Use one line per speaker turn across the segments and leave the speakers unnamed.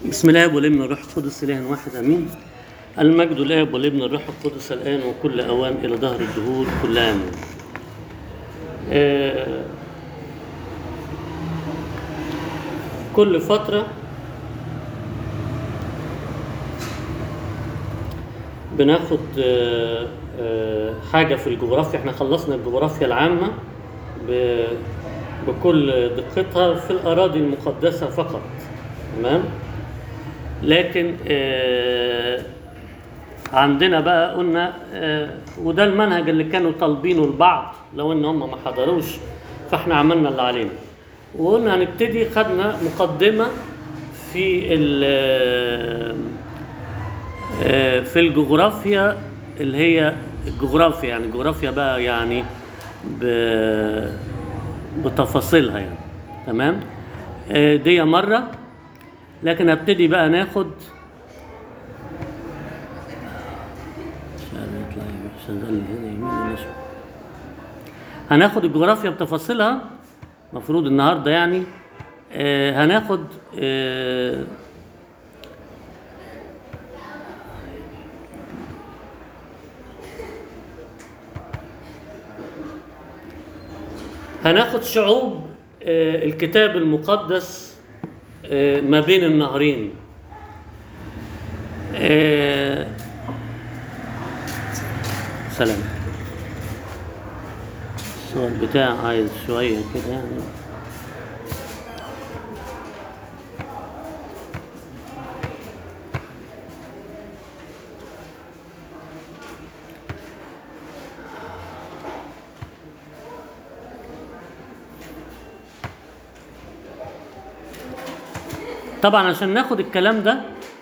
بسم الله والابن والروح القدس اله واحد امين المجد الاب والابن والروح القدس الان وكل اوان الى دهر الدهور كل امين آه كل فتره بناخد آه آه حاجه في الجغرافيا احنا خلصنا الجغرافيا العامه ب- بكل دقتها في الاراضي المقدسه فقط تمام لكن آه، عندنا بقى قلنا آه، وده المنهج اللي كانوا طالبينه البعض لو ان هم ما حضروش فاحنا عملنا اللي علينا وقلنا هنبتدي خدنا مقدمه في ال آه، في الجغرافيا اللي هي الجغرافيا يعني الجغرافيا بقى يعني ب- بتفاصيلها يعني تمام آه، دي مره لكن هبتدي بقى ناخد يطلع شغال هنا يمين ولا شمال. هناخد الجغرافيا بتفاصيلها المفروض النهارده يعني آه هناخد آه هناخد شعوب آه الكتاب المقدس آه ما بين النهرين آه سلام الصور بتاع عايز شوية كده يعني طبعا عشان ناخد الكلام ده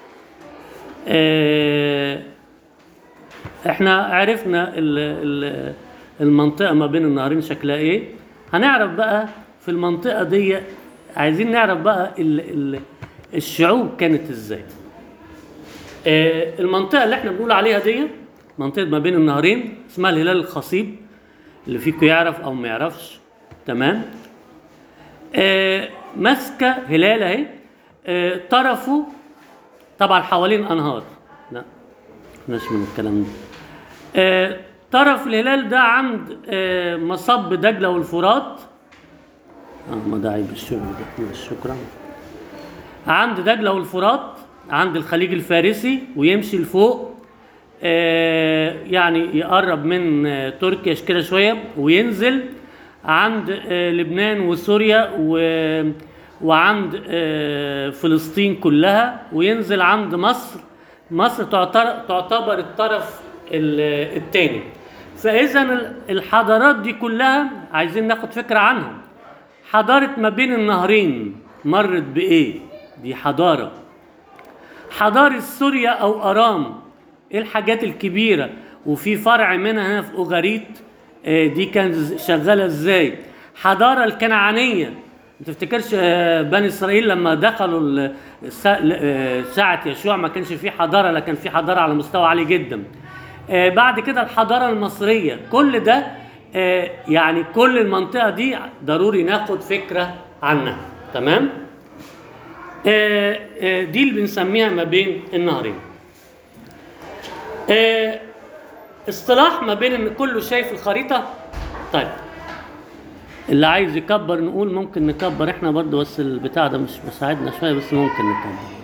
آه، احنا عرفنا ال ال المنطقة ما بين النهرين شكلها ايه هنعرف بقى في المنطقة دي عايزين نعرف بقى ال ال الشعوب كانت ازاي آه، المنطقة اللي احنا بنقول عليها دي منطقة ما بين النهرين اسمها الهلال الخصيب اللي فيكم يعرف او ما يعرفش تمام آه، ماسكة هلال اهي آه، طرفه طبعا حوالين انهار لا مش من الكلام ده آه، طرف الهلال ده عند آه، مصب دجله والفرات اه ما ده عيب الشغل ده ماشي، شكرا عند دجله والفرات عند الخليج الفارسي ويمشي لفوق آه، يعني يقرب من آه، تركيا كده شويه وينزل عند آه، لبنان وسوريا و وعند آه، فلسطين كلها وينزل عند مصر مصر تعتر- تعتبر الطرف الثاني فاذا ال- الحضارات دي كلها عايزين ناخد فكره عنها حضاره ما بين النهرين مرت بايه دي حضاره حضارة سوريا أو أرام إيه الحاجات الكبيرة وفي فرع منها هنا في أوغاريت آه، دي كانت شغالة إزاي حضارة الكنعانية ما تفتكرش آه، بني إسرائيل لما دخلوا ال- سا- آه، ساعة يشوع ما كانش في حضارة لكن في حضارة على مستوى عالي جدا آه، بعد كده الحضارة المصرية كل ده آه، يعني كل المنطقة دي ضروري ناخد فكرة عنها تمام؟ آه، آه، دي اللي بنسميها ما بين النهرين آه، اصطلاح ما بين ان كله شايف الخريطة طيب اللي عايز يكبر نقول ممكن نكبر احنا برضو بس البتاع ده مش مساعدنا شوية بس ممكن نكبر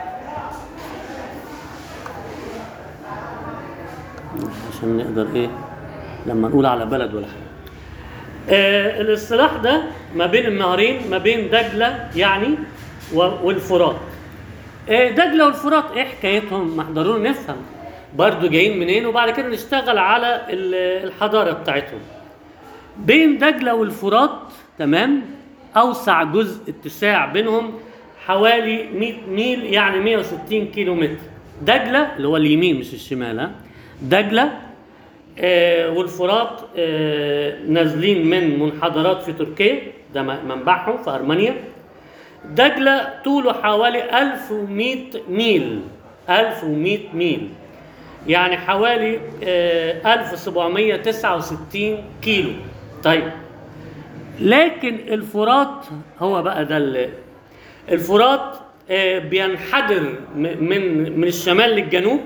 عشان نقدر ايه لما نقول على بلد ولا حاجة آه الاصطلاح ده ما بين النهرين ما بين دجلة يعني و- والفرات آه دجلة والفرات ايه حكايتهم ما احنا ضروري نفهم برضو جايين منين وبعد كده نشتغل على ال- الحضارة بتاعتهم بين دجلة والفرات تمام أوسع جزء اتساع بينهم حوالي 100 ميل يعني 160 كيلو متر دجلة اللي هو اليمين مش الشمال ها دجلة آه والفرات آه نازلين من منحدرات في تركيا ده م- منبعهم في أرمينيا دجلة طوله حوالي 1100 ميل 1100 ميل يعني حوالي آه، 1769 كيلو طيب لكن الفرات هو بقى ده اللي- الفرات آه، بينحدر م- من من الشمال للجنوب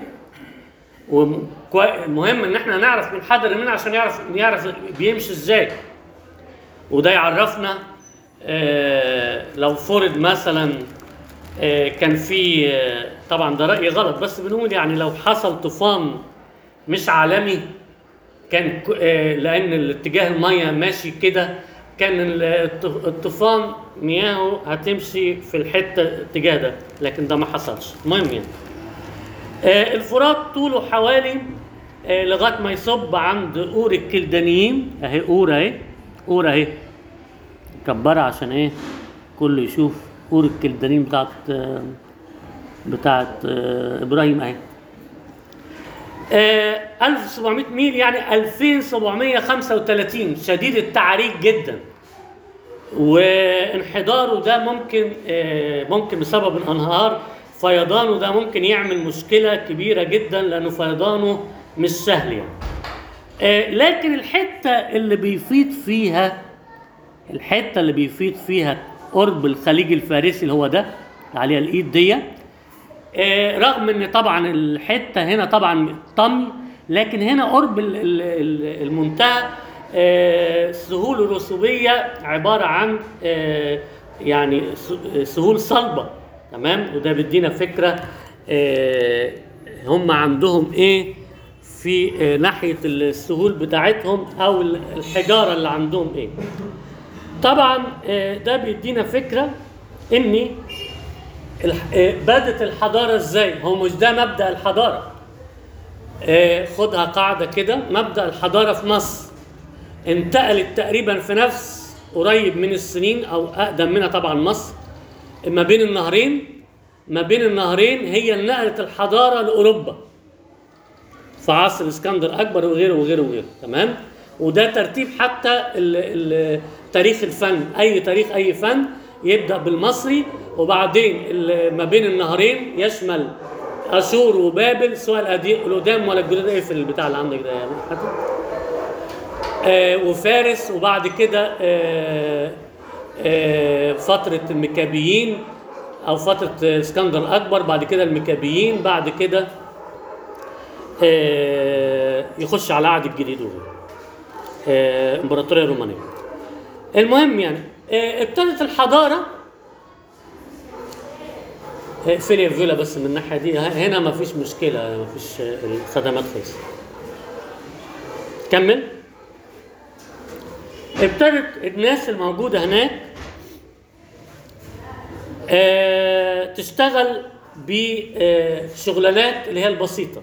ومهم ان احنا نعرف منحدر منين عشان يعرف يعرف بيمشي ازاي وده يعرفنا آه، لو فرض مثلا آه، كان في آه، طبعا ده رأي غلط بس بنقول يعني لو حصل طوفان مش عالمي كان ك- آه، لان الاتجاه الميه ماشي كده كان ال- الط- الطوفان مياهه هتمشي في الحته الاتجاه ده لكن ده ما حصلش المهم يعني آه، الفرات طوله حوالي آه، لغايه ما يصب عند اور الكلدانيين اهي اور اهي اور اهي كبرها عشان ايه كله يشوف اور الكلدانيين بتاعت آه، بتاعت آه، ابراهيم اهي آه، 1700 ميل يعني 2735 شديد التعريج جدا وانحداره ده ممكن آه، ممكن بسبب الانهار فيضانه ده ممكن يعمل مشكله كبيره جدا لانه فيضانه مش سهل يعني آه، لكن الحته اللي بيفيض فيها الحته اللي بيفيض فيها قرب الخليج الفارسي اللي هو ده اللي عليها الايد دي آه، رغم ان طبعا الحته هنا طبعا طمي لكن هنا قرب ال- ال- ال- المنتهى آه، السهول الرسوبيه عباره عن آه، يعني س- سهول صلبه تمام وده بيدينا فكره آه، هم عندهم ايه في آه، ناحيه السهول بتاعتهم او الحجاره اللي عندهم ايه طبعا آه، ده بيدينا فكره ان الح- آه، بدت الحضارة ازاي؟ هو مش ده مبدأ الحضارة. آه، خدها قاعدة كده، مبدأ الحضارة في مصر انتقلت تقريبا في نفس قريب من السنين أو أقدم منها طبعا مصر ما بين النهرين ما بين النهرين هي اللي نقلت الحضارة لأوروبا. في عصر الاسكندر أكبر وغيره وغيره وغيره، تمام؟ وده ترتيب حتى ال ال تاريخ الفن، أي تاريخ أي فن يبدأ بالمصري وبعدين ال- ما بين النهرين يشمل اشور وبابل سواء القديم القدام ولا الجداد ايه في البتاع اللي عندك ده يعني حتى. آه وفارس وبعد كده آه آه فترة المكابيين أو فترة اسكندر الأكبر بعد كده المكابيين بعد كده آه يخش على العهد الجديد وغيره. آه إمبراطورية الرومانية. المهم يعني آه ابتدت الحضارة اقفلي يا فيلا بس من الناحيه دي هنا ما فيش مشكله ما فيش الخدمات خلصت كمل ابتدت الناس الموجوده هناك آه، تشتغل بشغلانات اللي هي البسيطه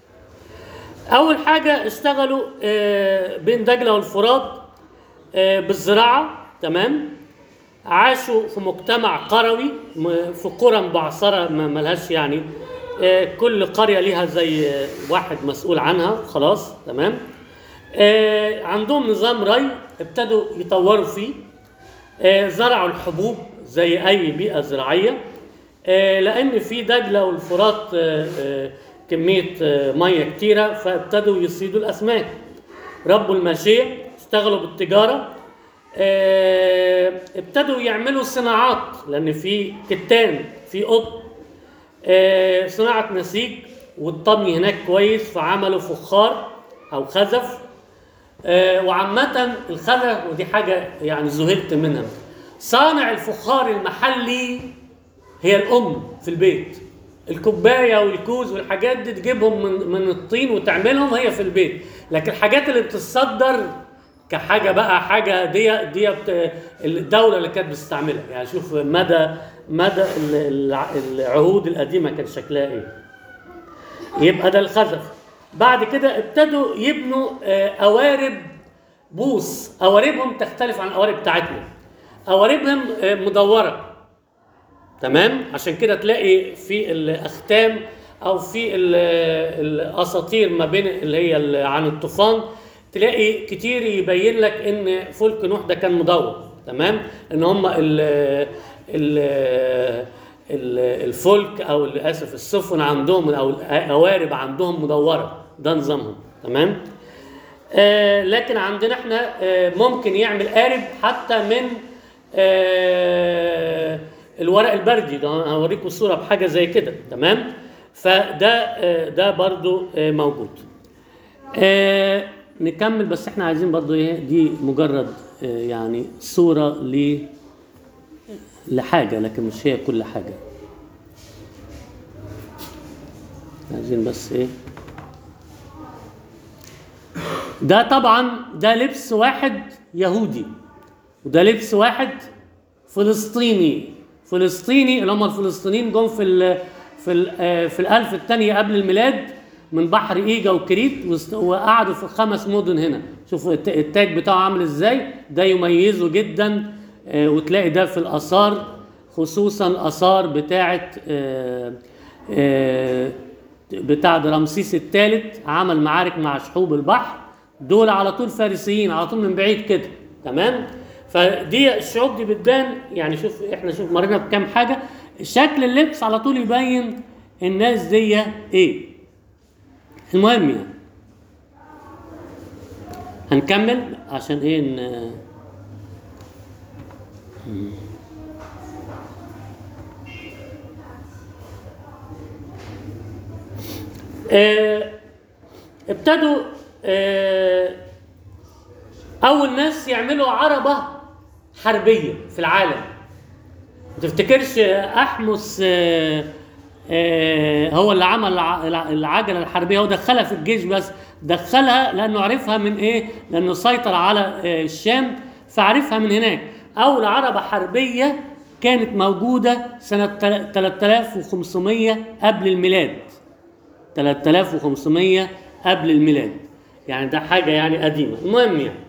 اول حاجه اشتغلوا آه، بين دجله والفرات آه، بالزراعه تمام عاشوا في مجتمع قروي م- في قرى مبعثرة ما ملهاش يعني آه، كل قرية ليها زي آه، واحد مسؤول عنها خلاص تمام آه، عندهم نظام ري ابتدوا يطوروا فيه آه، زرعوا الحبوب زي أي بيئة زراعية آه، لأن في دجلة والفرات آه، آه، كمية آه، مية كتيرة فابتدوا يصيدوا الأسماك ربوا الماشية اشتغلوا بالتجارة آه، ابتدوا يعملوا صناعات لان في كتان في قط آه، صناعه نسيج والطمي هناك كويس فعملوا فخار او خزف آه، وعامة الخزف ودي حاجة يعني ذهلت منها صانع الفخار المحلي هي الأم في البيت الكوباية والكوز والحاجات دي تجيبهم من من الطين وتعملهم هي في البيت لكن الحاجات اللي بتتصدر كحاجة بقى حاجة دي دي بت- الدولة اللي كانت بتستعملها يعني شوف مدى مدى ال- الع- العهود القديمة كان شكلها ايه يبقى ده الخزف بعد كده ابتدوا يبنوا آه، قوارب بوص قواربهم تختلف عن القوارب بتاعتنا قواربهم آه، مدوره تمام عشان كده تلاقي في الاختام او في ال- الاساطير ما بين اللي هي ال- عن الطوفان تلاقي كتير يبين لك ان فلك نوح ده كان مدور تمام ان هم ال ال ال- الفلك او اسف السفن عندهم او القوارب عندهم مدوره ده نظامهم تمام آه لكن عندنا احنا آه ممكن يعمل قارب حتى من آه الورق البردي ده أنا هوريكم الصوره بحاجه زي كده تمام فده آه، ده برضو آه، موجود آه، نكمل بس احنا عايزين برضو ايه دي مجرد آه، يعني صوره ل لحاجه لكن مش هي كل حاجه عايزين بس ايه ده طبعا ده لبس واحد يهودي وده لبس واحد فلسطيني فلسطيني اللي هم الفلسطينيين جم في ال في ال آه، في الالف الثانيه قبل الميلاد من بحر ايجا وكريت واست- وقعدوا في خمس مدن هنا شوفوا الت- التاج بتاعه عامل ازاي ده يميزه جدا آه، وتلاقي ده في الاثار خصوصا الاثار بتاعه آه، آه، بتاع ده رمسيس الثالث عمل معارك مع شحوب البحر دول على طول فارسيين على طول من بعيد كده تمام فدي الشعوب دي بتبان يعني شوف احنا شوف مرينا بكام حاجه شكل اللبس على طول يبين الناس دي ايه المهم يعني هنكمل عشان ايه ن... آه، ابتدوا آه، اول ناس يعملوا عربه حربيه في العالم ما تفتكرش احمس آه، آه، هو اللي عمل الع- الع- العجله الحربيه هو دخلها في الجيش بس دخلها لانه عرفها من ايه لانه سيطر على آه، الشام فعرفها من هناك اول عربه حربيه كانت موجوده سنه تل- 3500 قبل الميلاد 3500 قبل الميلاد يعني ده حاجه يعني قديمه المهم يعني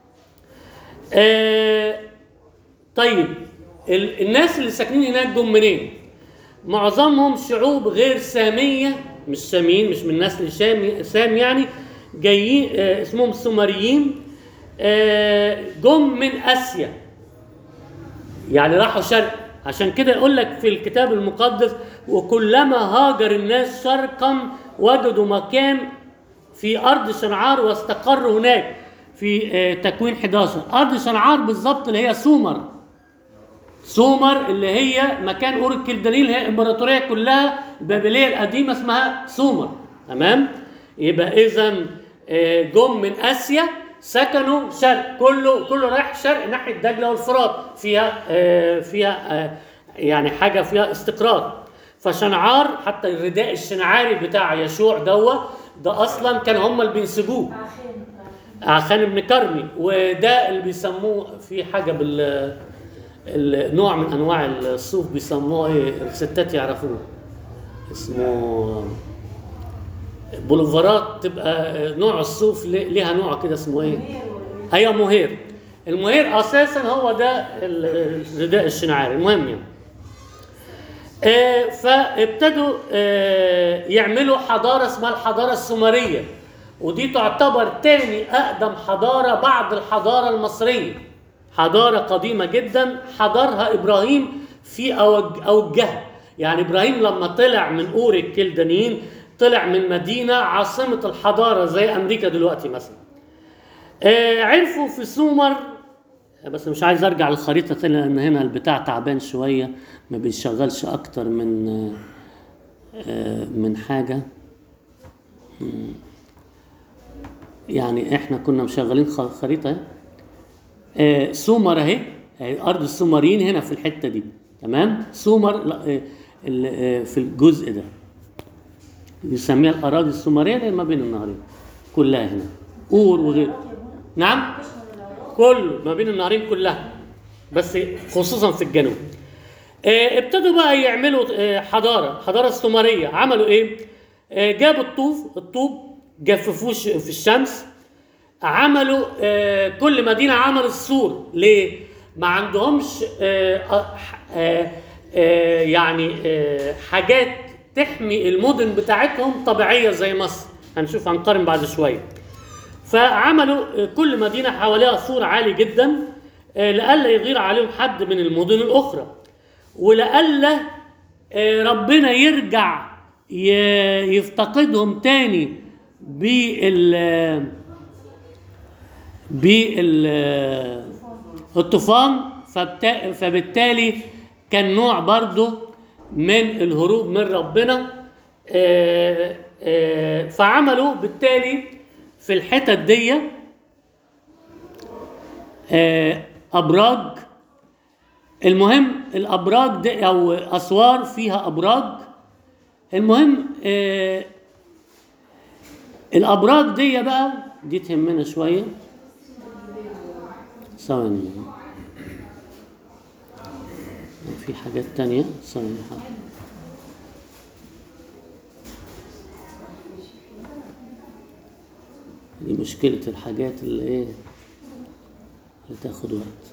آه طيب ال- الناس اللي ساكنين هناك جم منين؟ معظمهم شعوب غير ساميه مش ساميين مش من نسل شام سام يعني جايين آه اسمهم سومريين آه جم من اسيا يعني راحوا شرق عشان كده يقول لك في الكتاب المقدس وكلما هاجر الناس شرقا وجدوا مكان في ارض شنعار واستقروا هناك في آه، تكوين 11 ارض شنعار بالظبط اللي هي سومر سومر اللي هي مكان اور الكلدانيل هي الامبراطوريه كلها البابليه القديمه اسمها سومر تمام يبقى اذا جم من اسيا سكنوا شرق كله كله رايح شرق ناحيه دجله والفرات فيها آه، فيها آه، يعني حاجه فيها استقرار فشنعار حتى الرداء الشنعاري بتاع يشوع دوا ده اصلا كان هم اللي بينسجوه عخان بن كرمي وده اللي بيسموه في حاجه بال النوع من انواع الصوف بيسموه ايه الستات يعرفوه اسمه بولوفرات تبقى نوع الصوف ليه- ليها نوع كده اسمه ايه؟ ايوه مهير المهير اساسا هو ده ال- الرداء الشنعاري المهم يعني آه، فابتدوا آه، يعملوا حضارة اسمها الحضارة السومرية ودي تعتبر تاني أقدم حضارة بعد الحضارة المصرية حضارة قديمة جدا حضرها إبراهيم في أوج- أوجها يعني إبراهيم لما طلع من أور الكلدانيين طلع من مدينة عاصمة الحضارة زي أمريكا دلوقتي مثلا آه، عرفوا في سومر بس مش عايز ارجع للخريطه تاني لان هنا البتاع تعبان شويه ما بيشغلش اكتر من آه، من حاجه مم. يعني احنا كنا مشغلين خ- خريطه اهي آه، سومر اهي أهي ارض السومريين هنا في الحته دي تمام سومر لا، آه، ال- آه، في الجزء ده بيسميها الاراضي السومريه اللي ما بين النهرين كلها هنا اور وغيره نعم كله ما بين النهرين كلها بس خصوصا في الجنوب آه، ابتدوا بقى يعملوا آه، حضاره حضاره السومريه عملوا ايه آه، جابوا الطوب الطوب جففوه ش- في الشمس عملوا آه، كل مدينه عملوا السور ليه ما عندهمش آه، آه، آه، آه، يعني آه، حاجات تحمي المدن بتاعتهم طبيعيه زي مصر هنشوف هنقارن بعد شويه فعملوا آه، كل مدينه حواليها سور عالي جدا آه، لئلا يغير عليهم حد من المدن الاخرى ولئلا آه، ربنا يرجع ي- يفتقدهم تاني بال بال الطوفان فبتا- فبالتالي كان نوع برضه من الهروب من ربنا آه، آه، فعملوا بالتالي في الحتت دي آه، ابراج المهم الابراج دي او اسوار فيها ابراج المهم آه، الابراج دي بقى دي تهمنا شويه ثواني في حاجات تانية ثواني حاضر. دي مشكلة الحاجات اللي ايه اللي تاخد وقت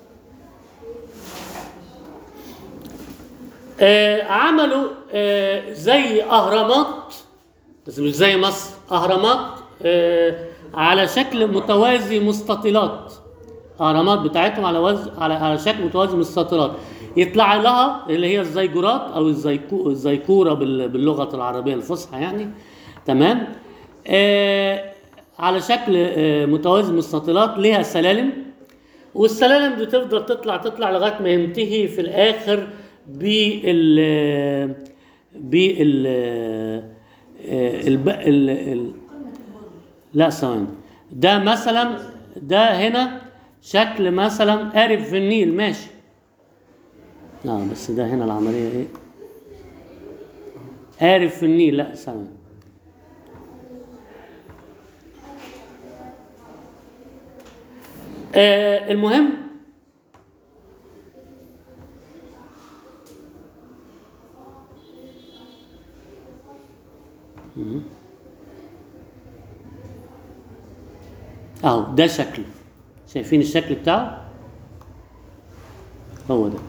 آه عملوا آه زي اهرامات بس مش زي مصر اهرامات آه على شكل متوازي مستطيلات اهرامات بتاعتهم على وز... على على شكل متوازي مستطيلات يطلع لها اللي هي الزيجورات او الزيكو... الزيكوره بال... باللغه العربيه الفصحى يعني تمام آه على شكل آه متوازي مستطيلات ليها سلالم والسلالم دي تفضل تطلع تطلع لغايه ما ينتهي في الاخر بال بال الب... ال... ال... لا ثواني ده مثلا ده هنا شكل مثلا قارب في النيل ماشي لا بس ده هنا العمليه ايه قارب في النيل لا ثواني آه المهم اهو ده شكله شايفين الشكل بتاعه هو ده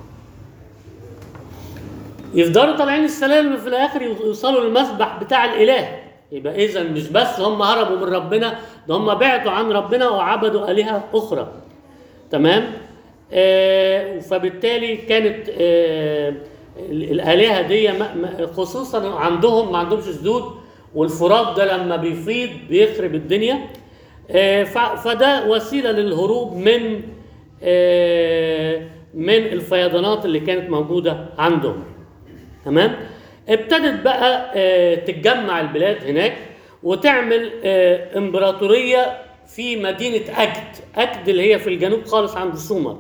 يفضلوا طالعين السلالم في الاخر يوصلوا للمسبح بتاع الاله يبقى اذا مش بس هم هربوا من ربنا ده هم بعدوا عن ربنا وعبدوا الهه اخرى تمام آه فبالتالي كانت آه الالهه دي م- م- خصوصا عندهم ما عندهمش سدود والفرات ده لما بيفيض بيخرب الدنيا آه، ف- فده وسيله للهروب من آه، من الفيضانات اللي كانت موجوده عندهم تمام ابتدت بقى آه، تتجمع البلاد هناك وتعمل آه، امبراطوريه في مدينه اكد اكد اللي هي في الجنوب خالص عند سومر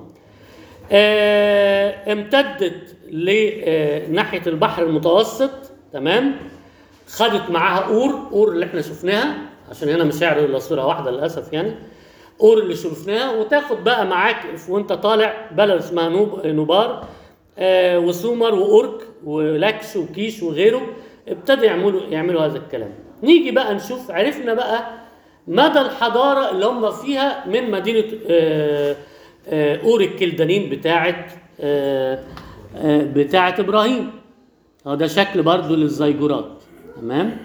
آه، امتدت لناحيه البحر المتوسط تمام خدت معاها اور اور اللي احنا شفناها عشان هنا مش هيعرض الا صوره واحده للاسف يعني اور اللي شفناها وتاخد بقى معاك وانت طالع بلد اسمها نوب نوبار آه وسومر واورك ولاكس وكيش وغيره ابتدوا يعملوا يعملوا هذا الكلام نيجي بقى نشوف عرفنا بقى مدى الحضاره اللي هم فيها من مدينه آه آه اور الكلدانين بتاعه آه آه بتاعه ابراهيم هو ده شكل برضو للزيجورات تمام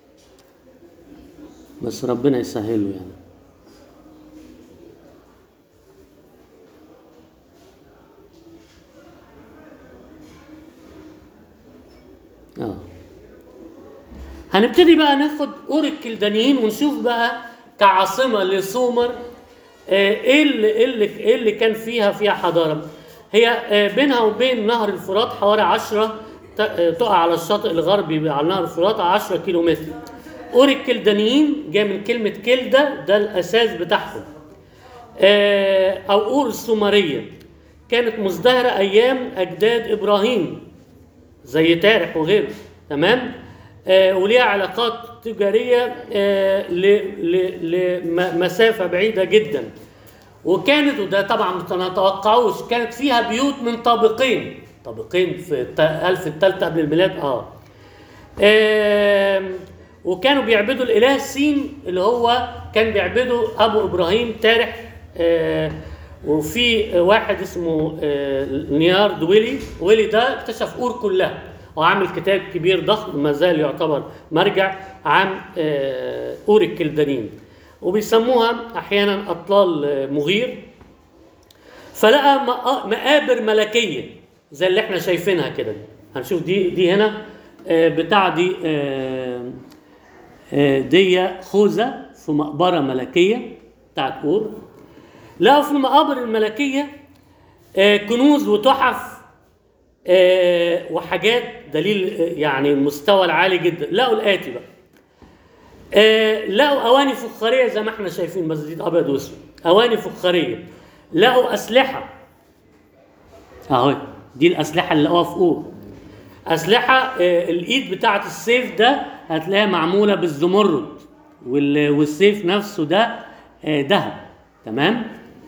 بس ربنا يسهله يعني اه هنبتدي بقى ناخد اور الكلدانيين ونشوف بقى كعاصمه لسومر آه، ايه اللي ايه اللي ايه اللي كان فيها فيها حضاره هي آه، بينها وبين نهر الفرات حوالي 10 ت- آه، تقع على الشاطئ الغربي على نهر الفرات 10 كيلو متر اور الكلدانيين جاي من كلمه كلده ده الاساس بتاعهم آه، او اور السومريه كانت مزدهره ايام اجداد ابراهيم زي تارح وغيره تمام آه وليها علاقات تجاريه آه لمسافه بعيده جدا وكانت وده طبعا ما نتوقعوش كانت فيها بيوت من طابقين طابقين في الت- الألف الثالثة قبل الميلاد اه آم، وكانوا بيعبدوا الاله سين اللي هو كان بيعبده ابو ابراهيم تارح آه، وفي واحد اسمه آه، نيارد ويلي ويلي ده اكتشف اور كلها وعامل كتاب كبير ضخم ما زال يعتبر مرجع عن آه، اور الكلدانيين وبيسموها احيانا اطلال آه، مغير فلقى مقا- مقابر ملكيه زي اللي احنا شايفينها كده هنشوف دي دي هنا آه، بتاع دي آه، آه، دي خوذه في مقبره ملكيه بتاعت اور لقوا في المقابر الملكيه آه، كنوز وتحف آه، وحاجات دليل آه، يعني المستوى العالي جدا لقوا الاتي بقى آه، لقوا اواني فخاريه زي ما احنا شايفين بس دي ابيض واسود اواني فخاريه لقوا اسلحه اهو دي الاسلحه اللي لقوها في اور اسلحه آه، الايد بتاعه السيف ده هتلاقيها معموله بالزمرد وال- والسيف نفسه ده آه، ذهب تمام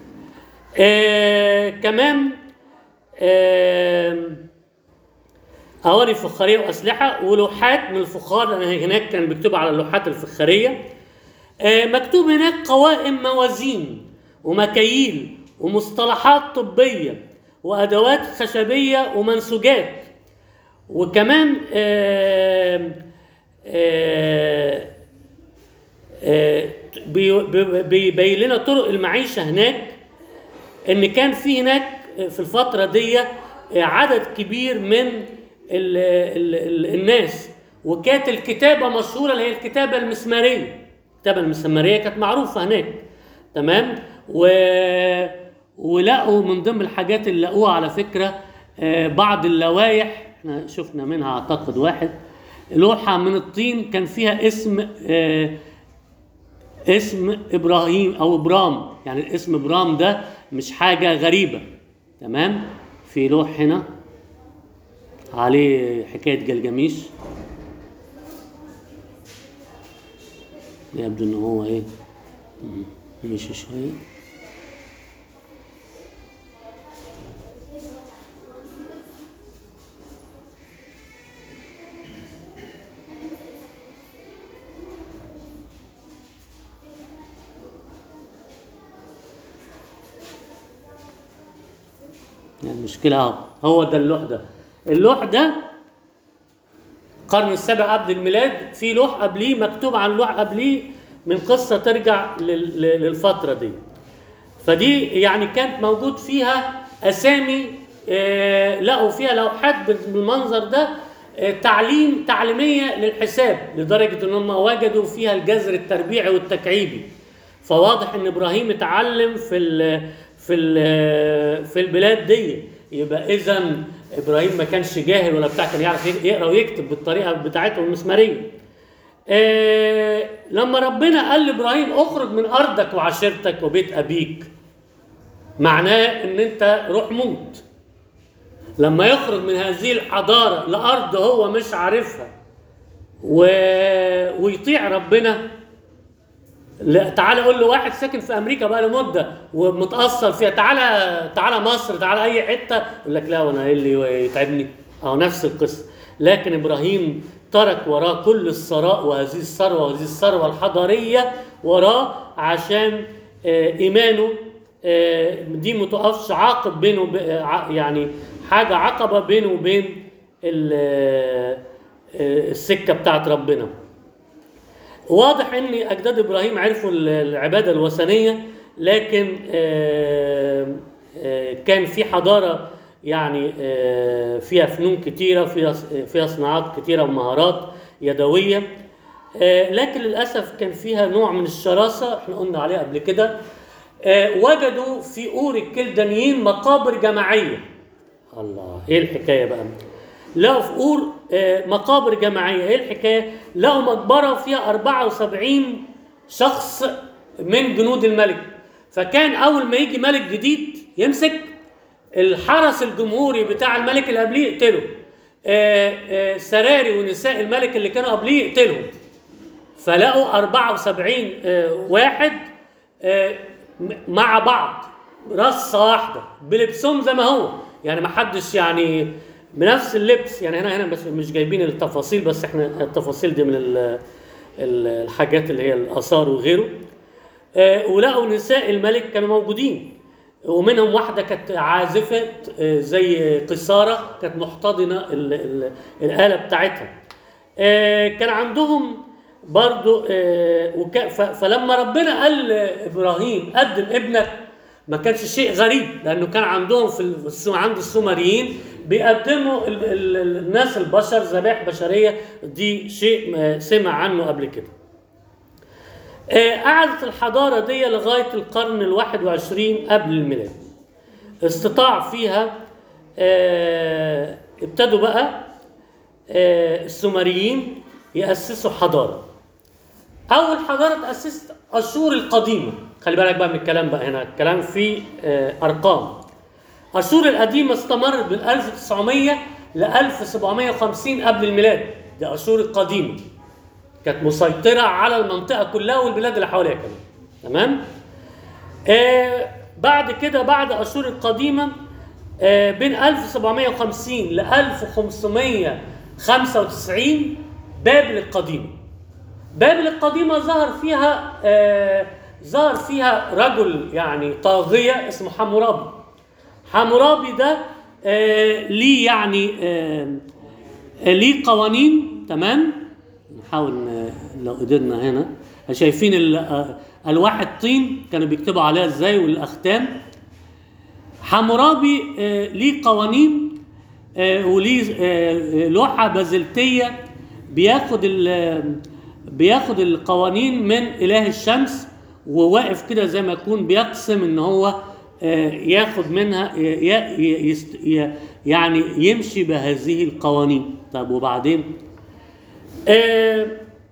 آه كمان آه أواني فخارية وأسلحة ولوحات من الفخار لأن هناك كان بيكتبوا على اللوحات الفخارية آه مكتوب هناك قوائم موازين ومكاييل ومصطلحات طبية وأدوات خشبية ومنسوجات وكمان آه آه آه بي- بي- بيبين لنا طرق المعيشة هناك ان كان في هناك في الفتره دي عدد كبير من ال ال ال الناس وكانت الكتابه مشهوره اللي هي الكتابه المسماريه الكتابه المسماريه كانت معروفه هناك تمام و ولقوا من ضمن الحاجات اللي لقوها على فكره آه، بعض اللوائح احنا شفنا منها اعتقد واحد لوحه من الطين كان فيها اسم آه، اسم ابراهيم او ابرام يعني الاسم ابرام ده مش حاجه غريبه تمام في لوح هنا عليه حكايه جلجميش يبدو ان هو ايه مم، مشي شويه يعني المشكلة اهو هو ده اللوح ده اللوح ده القرن السابع قبل الميلاد في لوح قبليه مكتوب عن لوح قبليه من قصة ترجع لل- لل- للفترة دي فدي يعني كانت موجود فيها أسامي آه، لقوا فيها لوحات بالمنظر ده آه، تعليم تعليمية للحساب لدرجة ان هم وجدوا فيها الجذر التربيعي والتكعيبي فواضح ان ابراهيم اتعلم في ال في ال في البلاد دي يبقى اذا ابراهيم ما كانش جاهل ولا بتاع كان يعرف يقرا ويكتب بالطريقه بتاعته المسماريه آه لما ربنا قال لابراهيم اخرج من ارضك وعشيرتك وبيت ابيك معناه ان انت روح موت لما يخرج من هذه الحضاره لارض هو مش عارفها و... ويطيع ربنا لا تعالى قول له واحد ساكن في امريكا بقى له مده ومتاثر فيها تعالى تعالى مصر تعالى اي حته يقول لك لا وانا ايه اللي يتعبني اهو نفس القصه لكن ابراهيم ترك وراه كل الثراء وهذه الثروه وهذه الثروه الحضاريه وراه عشان آه، ايمانه آه، دي ما تقفش عاقب بينه وب- آه، ع- يعني حاجه عقبه بينه وبين ال- آه، آه، السكه بتاعت ربنا واضح ان اجداد ابراهيم عرفوا ال- العباده الوثنيه لكن آه، آه، كان في حضاره يعني آه، فيها فنون كتيره فيها فيها صناعات كتيره ومهارات يدويه آه، لكن للاسف كان فيها نوع من الشراسه احنا قلنا عليها قبل كده آه، وجدوا في اور الكلدانيين مقابر جماعيه الله ايه الحكايه بقى لقوا في اور آه، مقابر جماعيه ايه الحكايه لقوا مقبره فيها 74 شخص من جنود الملك فكان اول ما يجي ملك جديد يمسك الحرس الجمهوري بتاع الملك اللي قبليه يقتله آه، آه، سراري ونساء الملك اللي كانوا قبليه يقتلهم فلقوا 74 آه، واحد آه، م- مع بعض رصه واحده بلبسهم زي ما هو يعني ما حدش يعني بنفس اللبس يعني هنا هنا بس مش جايبين التفاصيل بس احنا التفاصيل دي من ال- ال- الحاجات اللي هي الاثار وغيره آه، ولقوا نساء الملك كانوا موجودين ومنهم واحدة كانت عازفة آه، زي قصارة كانت محتضنة ال- ال- الآلة بتاعتها آه، كان عندهم برضو آه، وك- ف- فلما ربنا قال لإبراهيم قدم ابنك ما كانش شيء غريب لأنه كان عندهم في ال- في السو- عند السومريين بيقدموا ال- ال- ال- الناس البشر ذبائح بشرية دي شيء آه، سمع عنه قبل كده آه، قعدت الحضارة دي لغاية القرن الواحد وعشرين قبل الميلاد استطاع فيها آه، ابتدوا بقى آه، السومريين يأسسوا حضارة أول حضارة تأسست أشور القديمة خلي بالك بقى من الكلام بقى هنا الكلام فيه آه، أرقام أشور القديمة استمر من 1900 ل 1750 قبل الميلاد دي أشور القديمة كانت مسيطرة على المنطقة كلها والبلاد اللي حواليها كمان تمام آه بعد كده بعد أشور القديمة آه بين 1750 ل 1595 بابل القديمة بابل القديمة ظهر فيها آه ظهر فيها رجل يعني طاغية اسمه حمورابي حمورابي ده آه ليه يعني آه آه، ليه قوانين تمام نحاول ن- لو قدرنا هنا شايفين ال- آه، الواح الطين كانوا بيكتبوا عليها ازاي والاختام حمورابي آه، ليه قوانين آه، وليه آه، لوحة بازلتية بياخد ال- بياخد القوانين من إله الشمس وواقف كده زي ما يكون بيقسم ان هو آه، ياخد منها ي- ي- يست- ي- يعني يمشي بهذه القوانين طب وبعدين آه،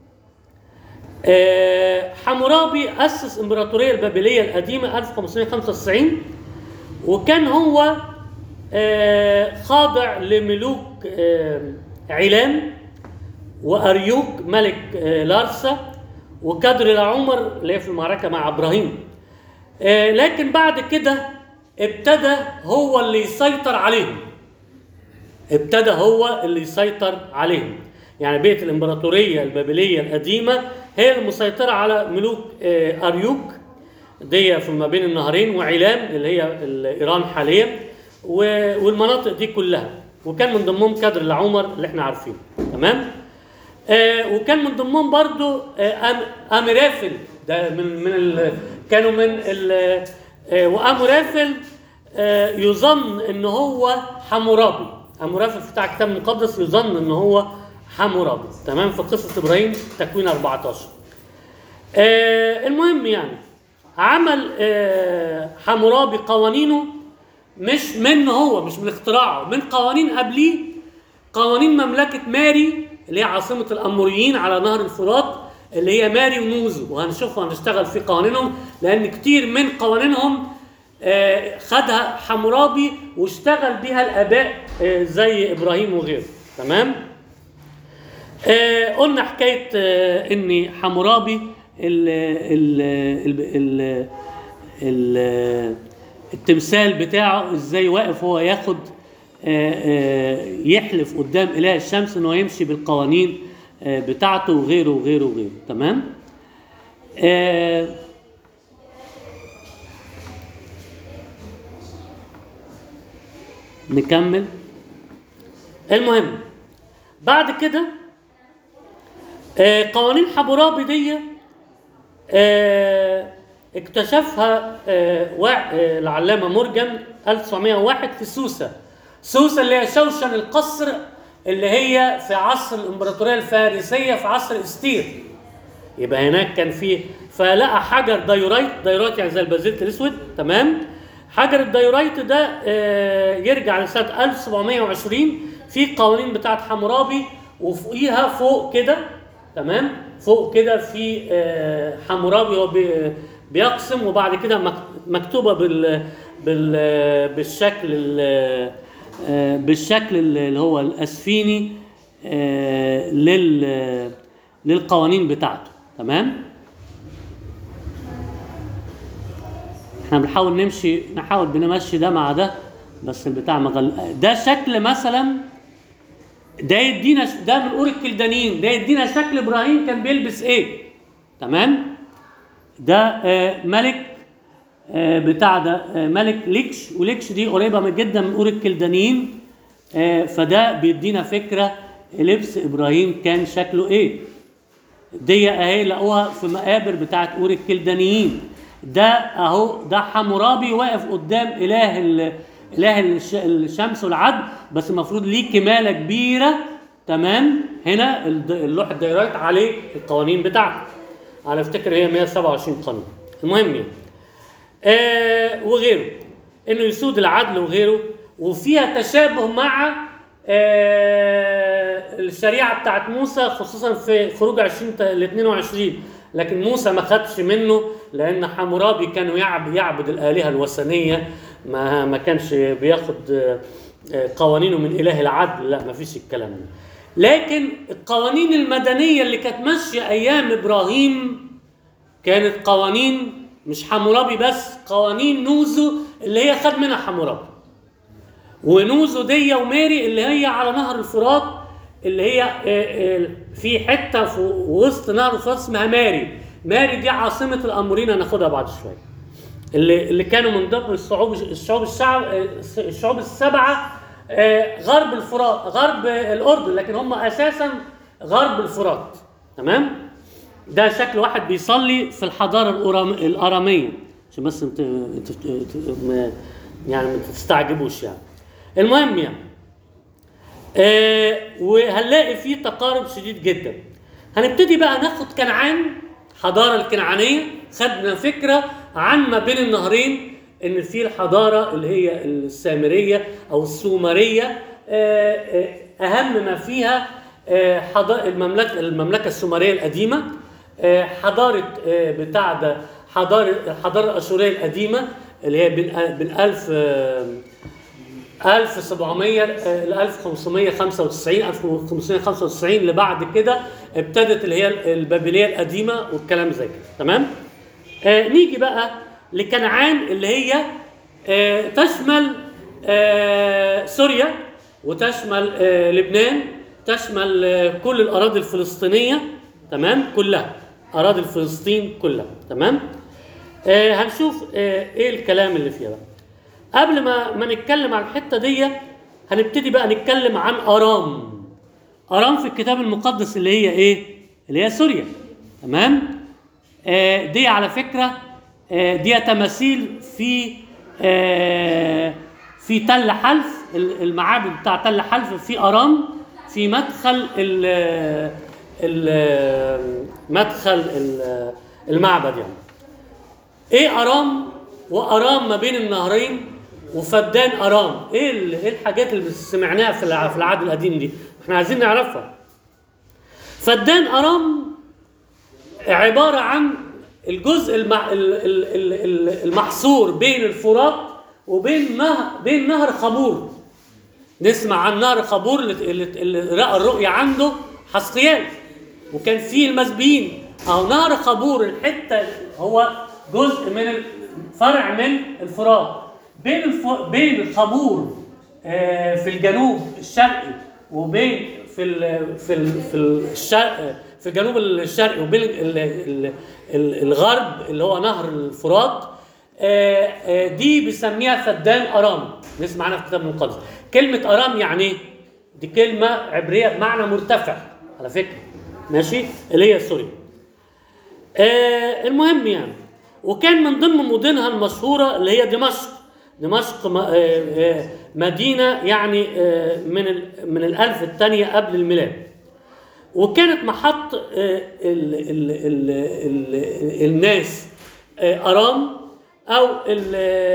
آه، حمورابي أسس إمبراطورية البابلية القديمة 1595 وكان هو آه، خاضع لملوك آه، علام وأريوك ملك آه، لارسا وكدر العمر اللي هي في المعركة مع إبراهيم آه، لكن بعد كده ابتدى هو اللي يسيطر عليهم ابتدى هو اللي يسيطر عليهم يعني بيت الامبراطوريه البابليه القديمه هي المسيطره على ملوك آه، اريوك دي في ما بين النهرين وعلام اللي هي ال- ايران حاليا و- والمناطق دي كلها وكان من ضمنهم كدر العمر اللي احنا عارفينه تمام آه وكان من ضمنهم برضو آه أم امرافل ده من من ال كانوا من ال آه وامرافل آه يظن ان هو حمورابي امرافل بتاع الكتاب المقدس يظن ان هو حمورابي تمام في قصه ابراهيم تكوين 14 آه المهم يعني عمل آه حمورابي قوانينه مش منه هو مش من اختراعه من قوانين قبليه قوانين مملكة ماري اللي هي عاصمة الأموريين على نهر الفرات اللي هي ماري ونوزو وهنشوف وهنشتغل في قوانينهم لأن كتير من قوانينهم آه، خدها حمورابي واشتغل بيها الآباء آه، زي إبراهيم وغيره تمام؟ آه، قلنا حكايه آه، ان حمورابي ال ال ال ال ال التمثال بتاعه ازاي واقف هو ياخد آه، آه، يحلف قدام اله الشمس ان هو يمشي بالقوانين آه، بتاعته وغيره وغيره وغيره تمام آه، نكمل المهم بعد كده آه، قوانين حمورابي دي آه، اكتشفها آه، وا- آه، العلامة مورجان 1901 في سوسة سوسة اللي هي شوشن القصر اللي هي في عصر الإمبراطورية الفارسية في عصر استير يبقى هناك كان في فلقى حجر دايورايت دايورايت يعني زي البازلت الاسود تمام حجر الدايورايت ده آه، يرجع لسنه 1720 في قوانين بتاعت حمورابي وفوقيها فوق كده تمام فوق كده في آه، حمورابي هو بي- بيقسم وبعد كده مك- مكتوبه بال بال بالشكل ال- آه، بالشكل اللي هو الاسفيني آه، لل للقوانين بتاعته تمام احنا بنحاول نمشي نحاول بنمشي ده مع ده بس البتاع مغل... ده شكل مثلا ده يدينا ش- ده من اور الكلدانيين ده يدينا شكل ابراهيم كان بيلبس ايه تمام ده آه ملك آه بتاع ده آه ملك ليكش وليكش دي قريبه من جدا من اور الكلدانيين آه فده بيدينا فكره لبس ابراهيم كان شكله ايه دي اهي لقوها في مقابر بتاعت اور الكلدانيين ده اهو ده حمورابي واقف قدام اله ال... اله الش... الشمس والعدل بس المفروض ليه كماله كبيره تمام هنا الد- اللوح الدايرات عليه القوانين بتاعته انا افتكر هي 127 قانون المهم يعني آه وغيره انه يسود العدل وغيره وفيها تشابه مع آه، الشريعه بتاعت موسى خصوصا في خروج 20 ل 22 لكن موسى ما خدش منه لان حمورابي كانوا يعب يعبد الالهه الوثنيه ما ما كانش بياخد آه، آه، قوانينه من اله العدل لا ما فيش الكلام ده لكن القوانين المدنيه اللي كانت ماشيه ايام ابراهيم كانت قوانين مش حمورابي بس قوانين نوزو اللي هي خد منها حمورابي ونوزو دي وماري اللي هي على نهر الفرات اللي هي آه، آه، في حته في وسط نهر الفرات اسمها ماري ماري دي عاصمه الامورين هناخدها بعد شويه اللي اللي كانوا من ضمن الشعوب الشعوب الشعب آه، الشعوب السبعه آه، غرب الفرات غرب الاردن لكن هم اساسا غرب الفرات تمام ده شكل واحد بيصلي في الحضاره الأورام- الاراميه عشان بس انت انت انت- ما- يعني ما تستعجبوش يعني المهم يعني آه وهنلاقي فيه تقارب شديد جدا هنبتدي بقى ناخد كنعان الحضاره الكنعانيه خدنا فكره عن ما بين النهرين ان في الحضاره اللي هي السامريه او السومريه آه، آه، اهم ما فيها آه، حضا- المملكه المملكه السومريه القديمه آه، حضاره آه، بتاع ده حضاره الحضاره الاشوريه القديمه اللي هي بين بين 1000 آه، 1700 ل 1595 1595 اللي بعد كده ابتدت اللي هي البابليه القديمه والكلام زي كده تمام آه نيجي بقى لكنعان اللي هي آه تشمل آه سوريا وتشمل آه لبنان تشمل آه كل الاراضي الفلسطينيه تمام كلها اراضي فلسطين كلها تمام آه هنشوف آه ايه الكلام اللي فيها بقى قبل ما ما نتكلم عن الحته دي هنبتدي بقى نتكلم عن ارام ارام في الكتاب المقدس اللي هي ايه اللي هي سوريا تمام آه دي على فكره آه دي تماثيل في آه في تل حلف ال- المعابد بتاع تل حلف في ارام في مدخل ال ال مدخل ال- المعبد يعني ايه ارام وارام ما بين النهرين وفدان ارام ايه ال- ايه الحاجات اللي سمعناها في الع- في العهد القديم دي احنا عايزين نعرفها فدان ارام عباره عن الجزء المع... ال- ال- ال- ال- المحصور بين الفرات وبين نهر بين نهر خبور نسمع عن نهر خبور اللي, اللي, اللي رأى الرؤيا عنده حسقيال وكان فيه المسبيين او نهر خبور الحته هو جزء من ال- فرع من الفرات بين الف... بين الخبور آه، في الجنوب الشرقي وبين في ال... في ال... في الشرق في الجنوب الشرقي وبين ال... ال... ال... الغرب اللي هو نهر الفرات آه، آه، دي بيسميها فدان ارام نسمع عنها في الكتاب المقدس كلمه ارام يعني ايه دي كلمه عبريه بمعنى مرتفع على فكره ماشي اللي هي سوريا آه المهم يعني وكان من ضمن مدنها المشهوره اللي هي دمشق دمشق م- آه، آه، مدينه يعني آه، من ال- من الالف الثانيه قبل الميلاد وكانت محط آه، ال ال ال ال الناس آه، ارام او ال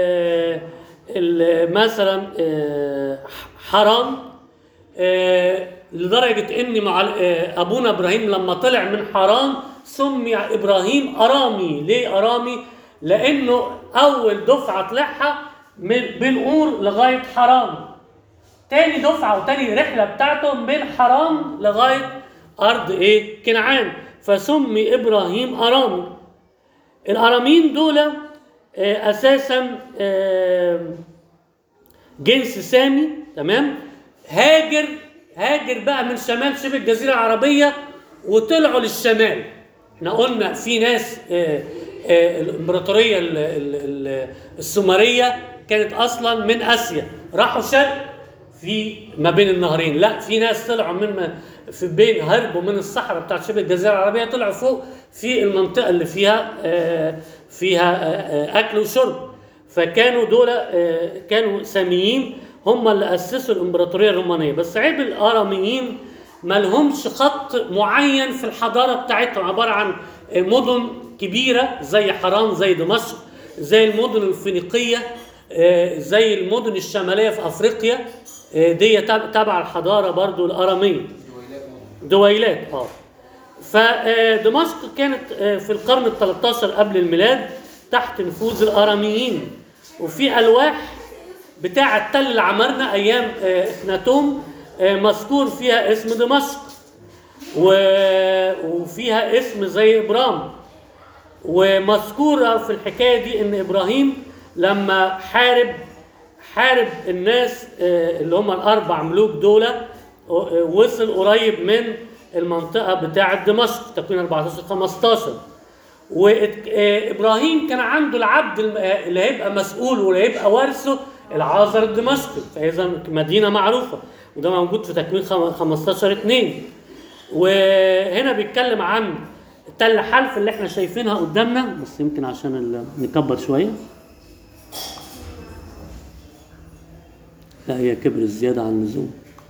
ال مثلا آه، حرام آه، لدرجه ان مع آه، ابونا ابراهيم لما طلع من حران سمي ابراهيم ارامي ليه ارامي لانه اول دفعه طلعها من بين اور لغايه حران تاني دفعه وتاني رحله بتاعته من حران لغايه ارض ايه كنعان فسمي ابراهيم ارامي الاراميين دول آه، اساسا آه، جنس سامي تمام هاجر هاجر بقى من شمال شبه الجزيره العربيه وطلعوا للشمال احنا قلنا في ناس آه، آه، الامبراطوريه ال- ال- ال- السومريه كانت اصلا من اسيا راحوا شرق في ما بين النهرين لا في ناس طلعوا من ما- في بين هربوا من الصحراء بتاعت شبه الجزيره العربيه طلعوا فوق في المنطقه اللي فيها آه، فيها آه، آه، اكل وشرب فكانوا دول آه، كانوا ساميين هم اللي اسسوا الامبراطوريه الرومانيه بس عيب الاراميين ما لهمش خط معين في الحضاره بتاعتهم عباره عن آه، مدن كبيره زي حران زي دمشق زي المدن الفينيقيه آه، زي المدن الشماليه في افريقيا آه، دي تب- تبع الحضاره برضو الاراميه
دويلات مدن
دويلات اه فدمشق كانت آه، في القرن ال 13 قبل الميلاد تحت نفوذ الاراميين وفي الواح بتاعه تل العمارنه ايام آه، اخناتوم آه، مذكور فيها اسم دمشق و- وفيها اسم زي ابرام ومذكوره في الحكايه دي ان ابراهيم لما حارب حارب الناس آه، اللي هم الاربع ملوك دول آه، وصل قريب من المنطقه بتاعه دمشق تكوين 14 15 وابراهيم كان عنده العبد الم- آه، اللي هيبقى مسؤول واللي هيبقى وارثه العازر الدمشقي فاذا مدينه معروفه وده موجود في تكوين خم- 15 2 وهنا بيتكلم عن تل حلف اللي احنا شايفينها قدامنا بس يمكن عشان ال- نكبر شويه لا هي كبرت زياده عن اللزوم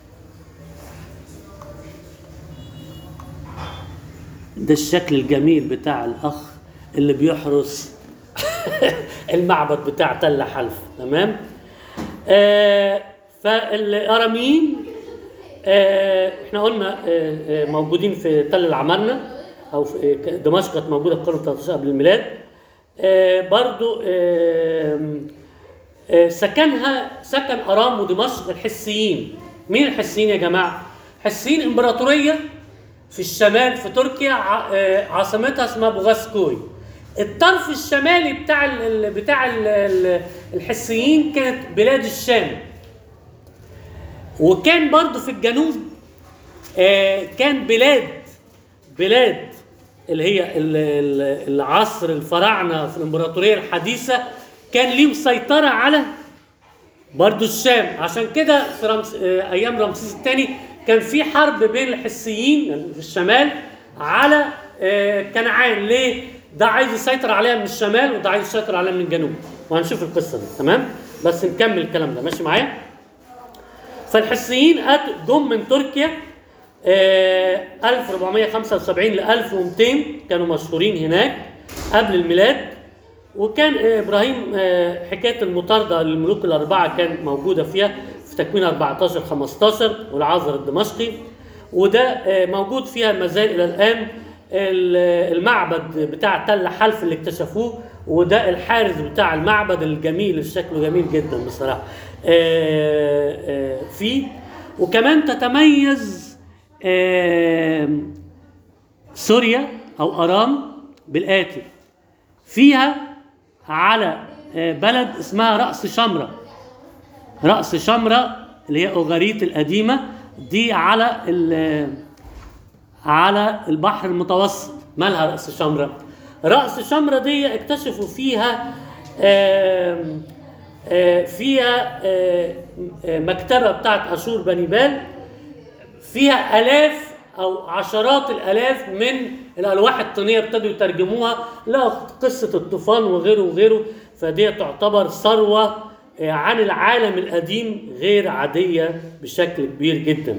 ده الشكل الجميل بتاع الاخ اللي بيحرس المعبد بتاع تل حلف تمام آه فالاراميين آه احنا قلنا آه آه موجودين في تل العمارنه او في آه، دمشق كانت موجوده في القرن 13 قبل الميلاد آه برضو آه آه سكنها سكن ارام ودمشق الحسيين مين الحسيين يا جماعه الحسيين امبراطوريه في الشمال في تركيا ع- آه، عاصمتها اسمها بوغاسكوي الطرف الشمالي بتاع ال- ال- بتاع ال- ال- الحسيين كانت بلاد الشام وكان برضو في الجنوب آه، كان بلاد بلاد اللي هي ال- ال- العصر الفراعنه في الامبراطوريه الحديثه كان ليهم سيطره على برضو الشام عشان كده في رمس... آه، ايام رمسيس الثاني كان في حرب بين الحسيين في الشمال على آه، كنعان ليه؟ ده عايز يسيطر عليها من الشمال وده عايز يسيطر عليها من الجنوب وهنشوف القصه دي تمام؟ بس نكمل الكلام ده ماشي معايا؟ فالحسيين أت- جم من تركيا آه، 1475 ل 1200 كانوا مشهورين هناك قبل الميلاد وكان آه، ابراهيم آه، حكايه المطارده للملوك الاربعه كان موجوده فيها في تكوين 14 15 والعذر الدمشقي وده آه، موجود فيها ما زال الى الان ال- المعبد بتاع تل حلف اللي اكتشفوه وده الحارس بتاع المعبد الجميل اللي شكله جميل جدا بصراحه آه، آه، فيه وكمان تتميز آه، سوريا او ارام بالاتي فيها على آه، بلد اسمها رأس شمرة رأس شمرة اللي هي أوغاريت القديمة دي على ال- على البحر المتوسط مالها رأس شمرة رأس شمرة دي اكتشفوا فيها آم، آه، فيها آه، آه، مكتبة بتاعت أشور بني بال فيها آلاف أو عشرات الآلاف من الألواح الطينية ابتدوا يترجموها لا قصة الطوفان وغيره وغيره فدي تعتبر ثروة آه، عن العالم القديم غير عادية بشكل كبير جدا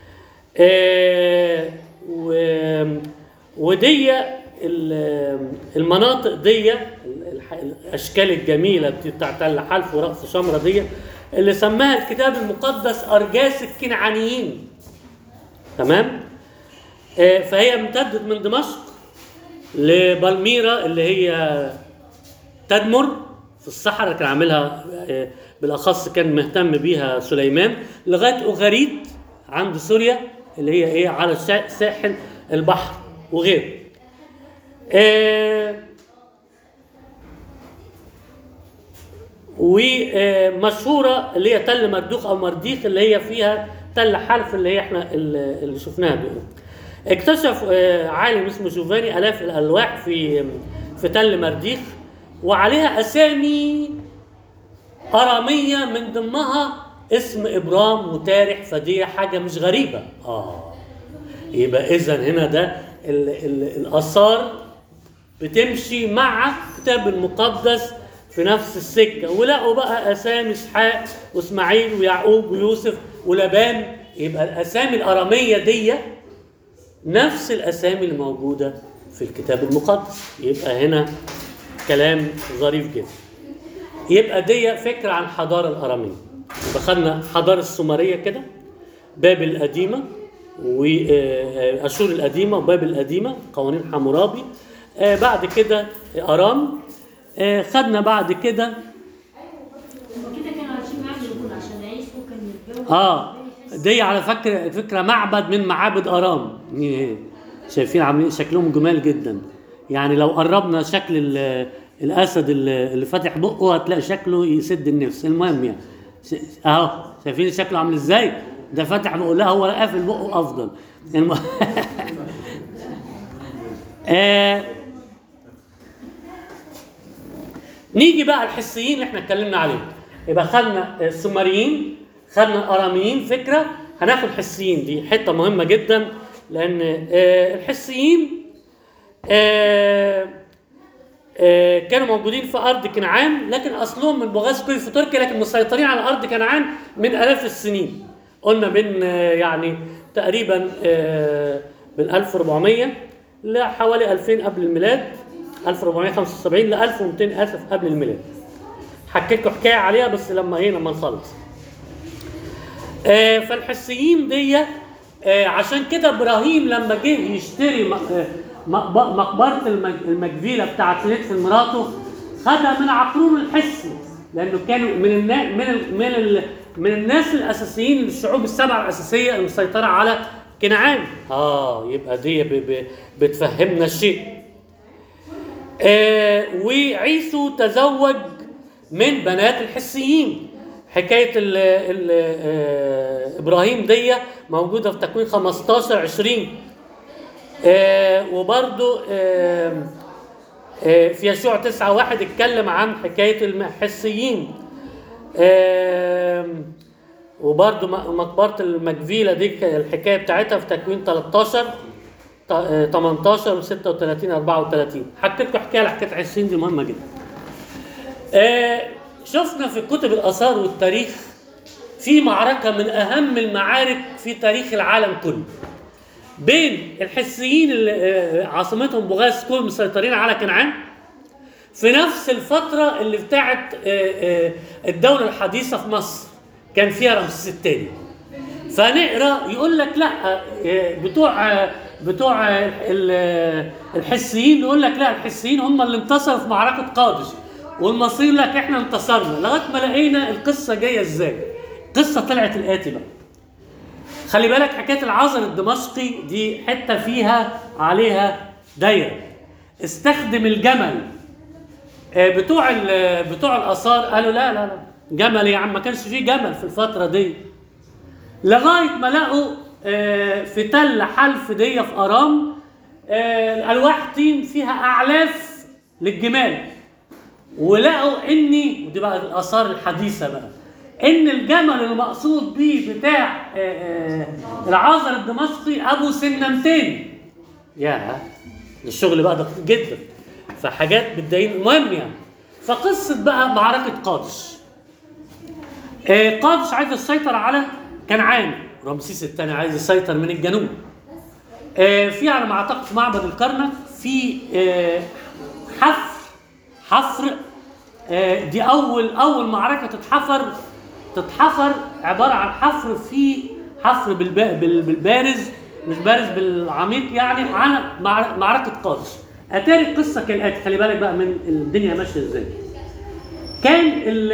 آه، و- ودي ال- المناطق دي الح- الاشكال الجميله بتاع تل حلف ورأس شمره دي اللي سماها الكتاب المقدس ارجاس الكنعانيين تمام آه، فهي امتدت من دمشق لبلميرا اللي هي تدمر في الصحراء كان عاملها آه، بالاخص كان مهتم بيها سليمان لغايه اوغاريت عند سوريا اللي هي ايه على الشا- ساحل البحر وغيره آه، ومشهوره اللي هي تل مردوخ او مرديخ اللي هي فيها تل حلف اللي هي احنا اللي اللي شفناها دي اكتشف آه، عالم اسمه جوفاني الاف الالواح في في تل مرديخ وعليها اسامي اراميه من ضمنها اسم ابرام وتارح فدي حاجه مش غريبه اه يبقى اذا هنا ده ال ال الاثار بتمشي مع الكتاب المقدس في نفس السكه ولقوا بقى اسامي اسحاق واسماعيل ويعقوب ويوسف ولبان يبقى الاسامي الاراميه دي نفس الاسامي اللي موجوده في الكتاب المقدس يبقى هنا كلام ظريف جدا يبقى دي فكره عن الحضاره الاراميه دخلنا حضارة السومرية كده بابل القديمة وأشور القديمة وبابل القديمة قوانين حمورابي آه، بعد كده أرام آه، خدنا بعد كده
وكده كانوا عايشين معاه اليهود عشان يعيشوا كان الجو
اه دي على فكرة فكرة معبد من معابد أرام إيه، شايفين عاملين شكلهم جمال جدا يعني لو قربنا شكل ال- الأسد اللي اللي فاتح بقه هتلاقي شكله يسد النفس المهم يعني ش- اهو شايفين شكله عامل ازاي ده فاتح بقه لا هو قافل بقه أفضل الم... آه نيجي بقى الحسيين اللي احنا اتكلمنا عليهم يبقى خدنا السومريين خدنا الاراميين فكره هناخد الحسيين دي حته مهمه جدا لان آه، الحسيين آه، آه، كانوا موجودين في ارض كنعان لكن اصلهم من بوغازكوي في تركيا لكن مسيطرين على ارض كنعان من الاف السنين قلنا من آه، يعني تقريبا آه، من 1400 لحوالي 2000 قبل الميلاد 1475 ل 1200 اسف قبل الميلاد حكيت لكم حكايه عليها بس لما ايه لما نخلص آه، فالحسيين دي آه، عشان كده ابراهيم لما جه يشتري م- آه، مقب- مقبره المج- المجفيله بتاعت في مراته خدها من عقرون الحسي لانه كانوا من النا من ال من ال من الناس الاساسيين للشعوب السبعه الاساسيه المسيطره على كنعان اه يبقى دي ب- ب- بتفهمنا شيء آه وعيسو تزوج من بنات الحسيين حكايه ال ال آه ابراهيم دي موجوده في تكوين 15 20 آه وبرده آه آه في يشوع 9 1 اتكلم عن حكايه الحسيين آه وبرده مقبره المجفيله دي ك- الحكايه بتاعتها في تكوين 13 ت- آه، 18 و 36 34 حكيت لكم حكايه لحكايه حسين دي مهمه جدا. آه، شفنا في كتب الاثار والتاريخ في معركه من اهم المعارك في تاريخ العالم كله. بين الحسيين اللي آه، عاصمتهم بوغاز كل مسيطرين على كنعان في نفس الفتره اللي بتاعت آه، آه، الدوله الحديثه في مصر كان فيها رمسيس الثاني. فنقرا يقول لك لا آه، بتوع آه، بتوع آه، ال- آه، الحسيين يقول لك لا الحسيين هم اللي انتصروا في معركه قادش والمصريين لك احنا انتصرنا لغايه ما لقينا القصه جايه ازاي القصه طلعت الاتي بقى خلي بالك حكايه العذر الدمشقي دي حته فيها عليها دايره استخدم الجمل آه، بتوع ال- بتوع الاثار قالوا لا لا لا جمل يا عم ما كانش فيه جمل في الفتره دي لغايه ما لقوا آه، في تل حلف دي في ارام آه، الالواح طين فيها اعلاف للجمال ولقوا اني ودي بقى الاثار الحديثه بقى ان الجمل المقصود بيه بتاع آه، آه، العازر الدمشقي ابو سنمتين يا الشغل بقى دقيق جدا فحاجات بتضايقني المهم يعني فقصه بقى معركه قادش آه، قادش عايز يسيطر على كنعان رمسيس الثاني عايز يسيطر من الجنوب آه، في على ما اعتقد في معبد الكرنك في آه، حفر حفر آه، دي اول اول معركه تتحفر تتحفر عباره عن حفر في حفر بالب- بال- بالبارز مش بارز بالعميق يعني عن مع- معركه قادش اتاري القصه كالاتي خلي بالك بقى من الدنيا ماشيه ازاي كان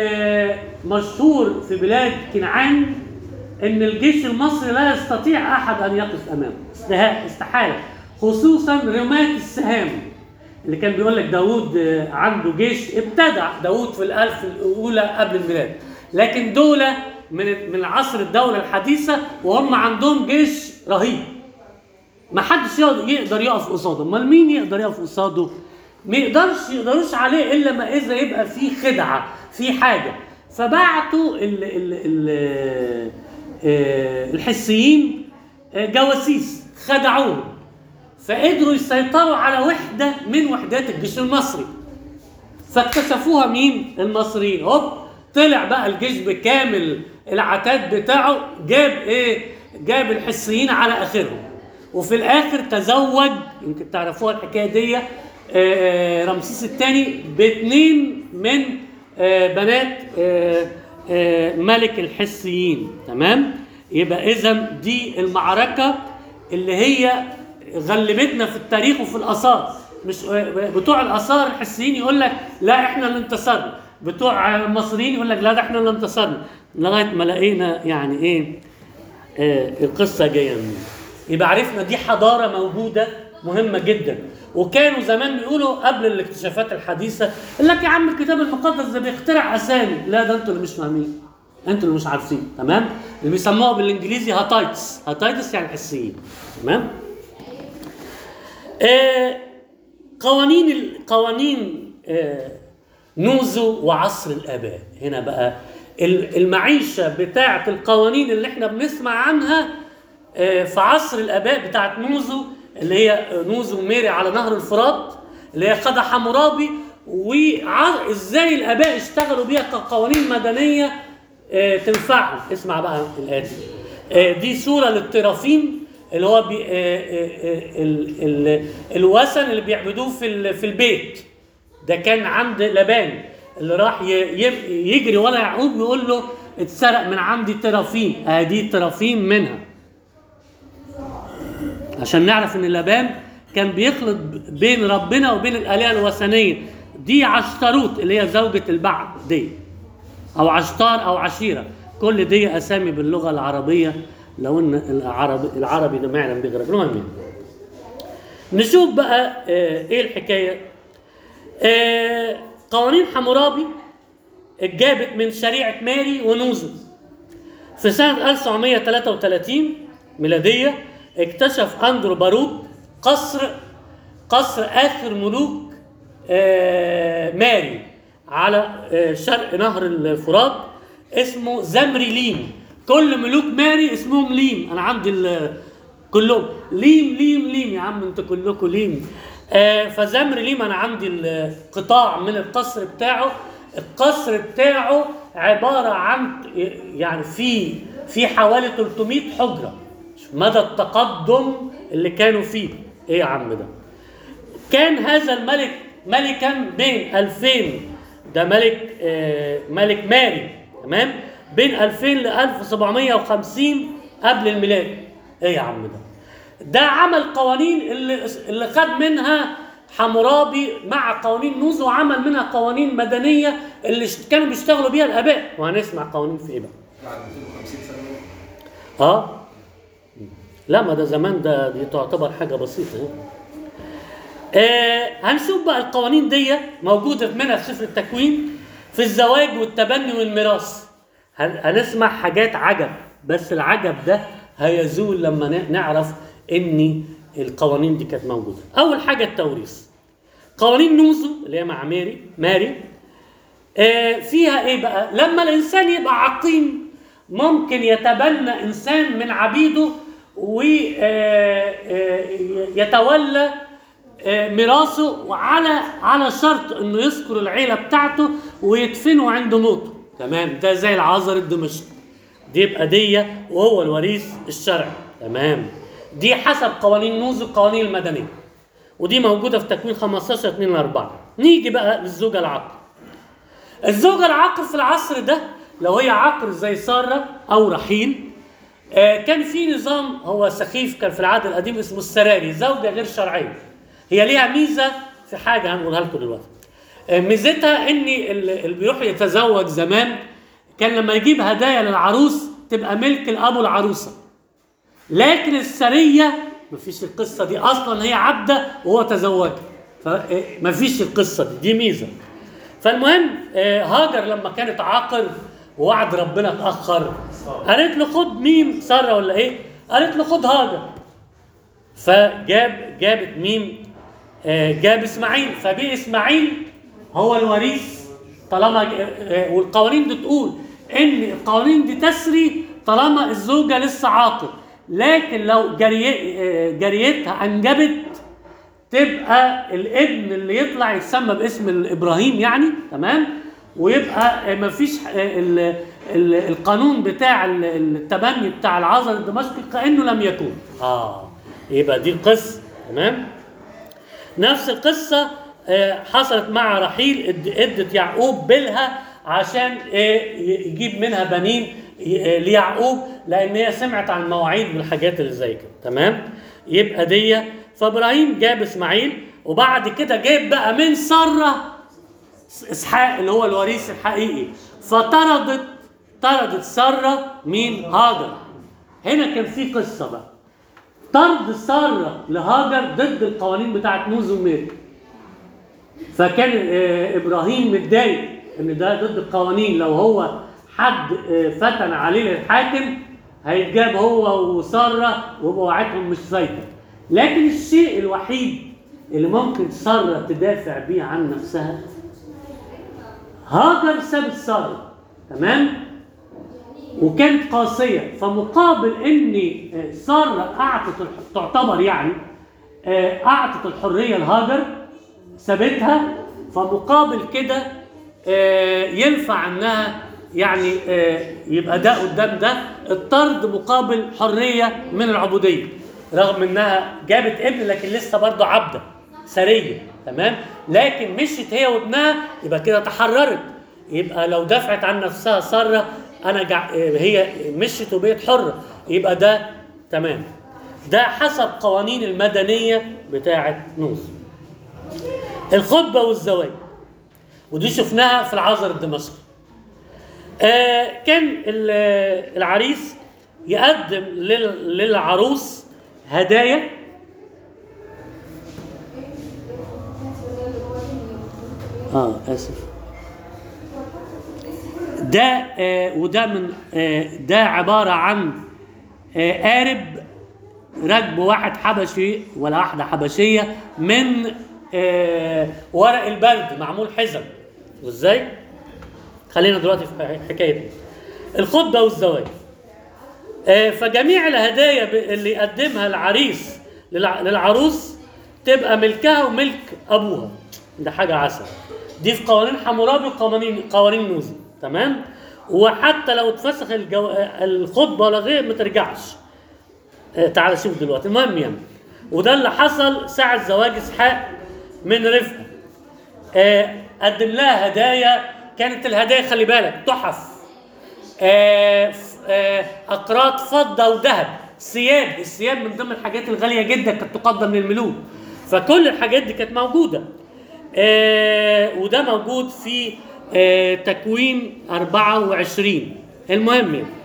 المشهور في بلاد كنعان ان الجيش المصري لا يستطيع احد ان يقف امامه استها- استحاله خصوصا رماة السهام اللي كان بيقول لك داوود آه، عنده جيش ابتدع داوود في الالف الاولى قبل الميلاد لكن دول من من عصر الدوله الحديثه وهم عندهم جيش رهيب ما حدش يقدر- يقدر يقف قصاده امال مين يقدر يقف قصاده ما يقدرش يقدروش عليه الا ما اذا يبقى في خدعه في حاجه فبعتوا ال ال ال آه، الحسيين آه، جواسيس خدعوهم فقدروا يسيطروا على وحده من وحدات الجيش المصري فاكتشفوها مين؟ المصريين هوب طلع بقى الجيش بكامل العتاد بتاعه جاب ايه؟ جاب الحسيين على اخرهم وفي الاخر تزوج يمكن تعرفوها الحكايه دي آه، رمسيس الثاني باثنين من آه، بنات آه، آه، ملك الحسيين تمام يبقى اذا دي المعركه اللي هي غلبتنا في التاريخ وفي الاثار مش آه، بتوع الاثار الحسيين يقول لك لا احنا اللي انتصرنا بتوع المصريين يقول لك لا ده احنا اللي انتصرنا لغايه ما لقينا يعني ايه آه، القصه جايه منين يبقى عرفنا دي حضاره موجوده مهمه جدا وكانوا زمان بيقولوا قبل الاكتشافات الحديثه يقول لك يا عم الكتاب المقدس ده بيخترع اسامي لا ده انتوا اللي مش فاهمين انتوا اللي مش عارفين تمام اللي بيسموها بالانجليزي هاتايتس هاتايتس يعني حسيين تمام آه قوانين ال- قوانين آه نوزو وعصر الاباء هنا بقى ال- المعيشه بتاعه القوانين اللي احنا بنسمع عنها آه في عصر الاباء بتاعه نوزو اللي هي نوزو ميري على نهر الفرات اللي هي خدع حمورابي وازاي الاباء اشتغلوا بيها كقوانين مدنيه آه، تنفعهم اسمع بقى الاتي آه، دي صوره للطرافين اللي هو بي آه، آه، آه، ال- ال- الوثن اللي بيعبدوه في ال- في البيت ده كان عند لبان اللي راح ي- ي- يجري ورا يعقوب يقول له اتسرق من عندي طرافين ادي طرافين منها عشان نعرف ان لبان كان بيخلط بين ربنا وبين الالهه الوثنيه دي عشتروت اللي هي زوجة البعل دي او عشتار او عشيره كل دي اسامي باللغه العربيه لو ان العربي العربي ده ما يعلم بيه غيرك المهم يعني. نشوف بقى آه، ايه الحكايه آه، قوانين حمورابي اتجابت من شريعه ماري ونوزو في سنة 1933 ميلادية اكتشف أندرو بارود قصر قصر آخر ملوك آه، ماري على آه، شرق نهر الفرات اسمه زمري ليم كل ملوك ماري اسمهم ليم أنا عندي ال- كلهم ليم ليم ليم يا عم انتوا كلكم ليم آه فزمر ليم انا عندي القطاع من القصر بتاعه القصر بتاعه عباره عن يعني في في حوالي 300 حجره شوف مدى التقدم اللي كانوا فيه ايه يا عم ده كان هذا الملك ملكا بين 2000 ده ملك آه ملك ماري تمام بين 2000 ل 1750 قبل الميلاد ايه يا عم ده ده عمل قوانين اللي اللي خد منها حمورابي مع قوانين نوزو وعمل منها قوانين مدنيه اللي ش- كانوا بيشتغلوا بيها الاباء وهنسمع قوانين في ايه بقى
بعد 250 سنه
اه لا ما ده زمان ده دي تعتبر حاجه بسيطه يعني. آه هنشوف بقى القوانين دي موجوده منها في سفر التكوين في الزواج والتبني والميراث هن- هنسمع حاجات عجب بس العجب ده هيزول لما ن- نعرف ان القوانين دي كانت موجوده اول حاجه التوريث قوانين نوزو اللي هي مع ماري ماري آه، فيها ايه بقى لما الانسان يبقى عقيم ممكن يتبنى انسان من عبيده ويتولى ميراثه وعلى على شرط انه يذكر العيله بتاعته ويدفنه عند موته تمام ده زي العذر الدمشقي دي يبقى دي وهو الوريث الشرعي تمام دي حسب قوانين نوزو القوانين المدنيه ودي موجوده في تكوين 15 2 4 نيجي بقى للزوجه العقل الزوجة العاقر في العصر ده لو هي عاقر زي سارة أو رحيل آه، كان في نظام هو سخيف كان في العهد القديم اسمه السراري زوجة غير شرعية هي ليها ميزة في حاجة هنقولها لكم دلوقتي آه، ميزتها ان ال- اللي بيروح يتزوج زمان كان لما يجيب هدايا للعروس تبقى ملك الأبو العروسة لكن السرية مفيش القصة دي أصلا هي عبدة وهو تزوجها فمفيش القصة دي دي ميزة فالمهم آه، هاجر لما كانت عاقر ووعد ربنا اتأخر قالت له خد مين سارة ولا ايه قالت له خد هاجر فجاب جابت مين آه، جاب اسماعيل فبقي اسماعيل هو الوريث طالما ج- آه، والقوانين دي تقول ان القوانين دي تسري طالما الزوجه لسه عاقل لكن لو جري آه، جريتها انجبت تبقى الابن اللي يطلع يتسمى باسم الابراهيم يعني تمام ويبقى مفيش ال- ال- القانون بتاع ال- التبني بتاع العذر الدمشقي كانه لم يكن اه يبقى دي القصه تمام نفس القصه آه، حصلت مع رحيل اد- ادت يعقوب بلها عشان إيه ي- يجيب منها بنين ي- ليعقوب لان هي سمعت عن المواعيد والحاجات اللي زي كده تمام يبقى دي فابراهيم جاب اسماعيل وبعد كده جاب بقى من ساره اسحاق اللي هو الوريث الحقيقي فطردت طردت ساره مين هاجر هنا كان في قصه بقى طرد ساره لهاجر ضد القوانين بتاعت موز ومير فكان آه، ابراهيم متضايق ان ده ضد القوانين لو هو حد آه، فتن عليه للحاكم هيتجاب هو وساره وبواعتهم مش فايده لكن الشيء الوحيد اللي ممكن ساره تدافع بيه عن نفسها هاجر سابت ساره تمام وكانت قاسيه فمقابل ان آه، ساره اعطت الح- تعتبر يعني آه، اعطت الحريه لهاجر سابتها فمقابل كده آه، ينفع انها يعني آه، يبقى ده قدام ده الطرد مقابل حريه من العبوديه رغم انها جابت ابن لكن لسه برضه عبده سريه تمام لكن مشيت هي وابنها يبقى كده تحررت يبقى لو دفعت عن نفسها ساره انا جع... آه، هي مشيت وبقت حره يبقى ده تمام ده حسب قوانين المدنيه بتاعه نوح الخطبه والزواج ودي شفناها في العذر الدمشقي آه كان ال- العريس يقدم لل- للعروس هدايا اه اسف ده آه وده من آه ده عباره عن آه قارب ركب واحد حبشي ولا واحده حبشيه من آه ورق البرد معمول حزم وازاي؟ خلينا دلوقتي في حكايه الخطبه والزواج آه، فجميع الهدايا ب- اللي يقدمها العريس للع- للعروس تبقى ملكها وملك ابوها ده حاجه عسل دي في قوانين حمورابي وقوانين قوانين نوزي تمام وحتى لو اتفسخ الجو... آه، الخطبه ولا غير ما ترجعش آه، تعال شوف دلوقتي المهم يعني وده اللي حصل ساعة زواج اسحاق من رفقه آه، قدم لها هدايا كانت الهدايا خلي بالك تحف آه، ف- آه، اقراط فضه وذهب ثياب الثياب من ضمن الحاجات الغاليه جدا كانت تقدم للملوك فكل الحاجات دي كانت موجوده آه، وده موجود في آه، تكوين 24 المهم يعني.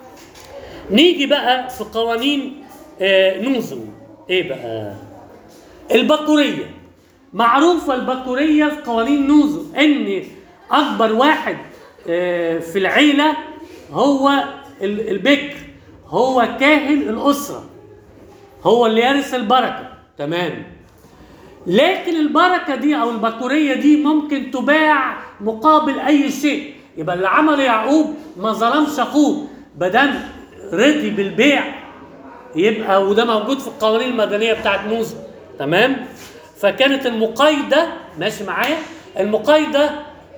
نيجي بقى في قوانين آه، نوزو ايه بقى البكوريه معروفه البكوريه في قوانين نوزو ان اكبر واحد آه، في العيله هو ال- البكر هو كاهن الاسره هو اللي يرث البركه تمام لكن البركه دي او البكوريه دي ممكن تباع مقابل اي شيء يبقى اللي عمله يعقوب ما ظلمش اخوه بدل رضي بالبيع يبقى وده موجود في القوانين المدنيه بتاعت موسى تمام فكانت المقايضه ماشي معايا المقايضه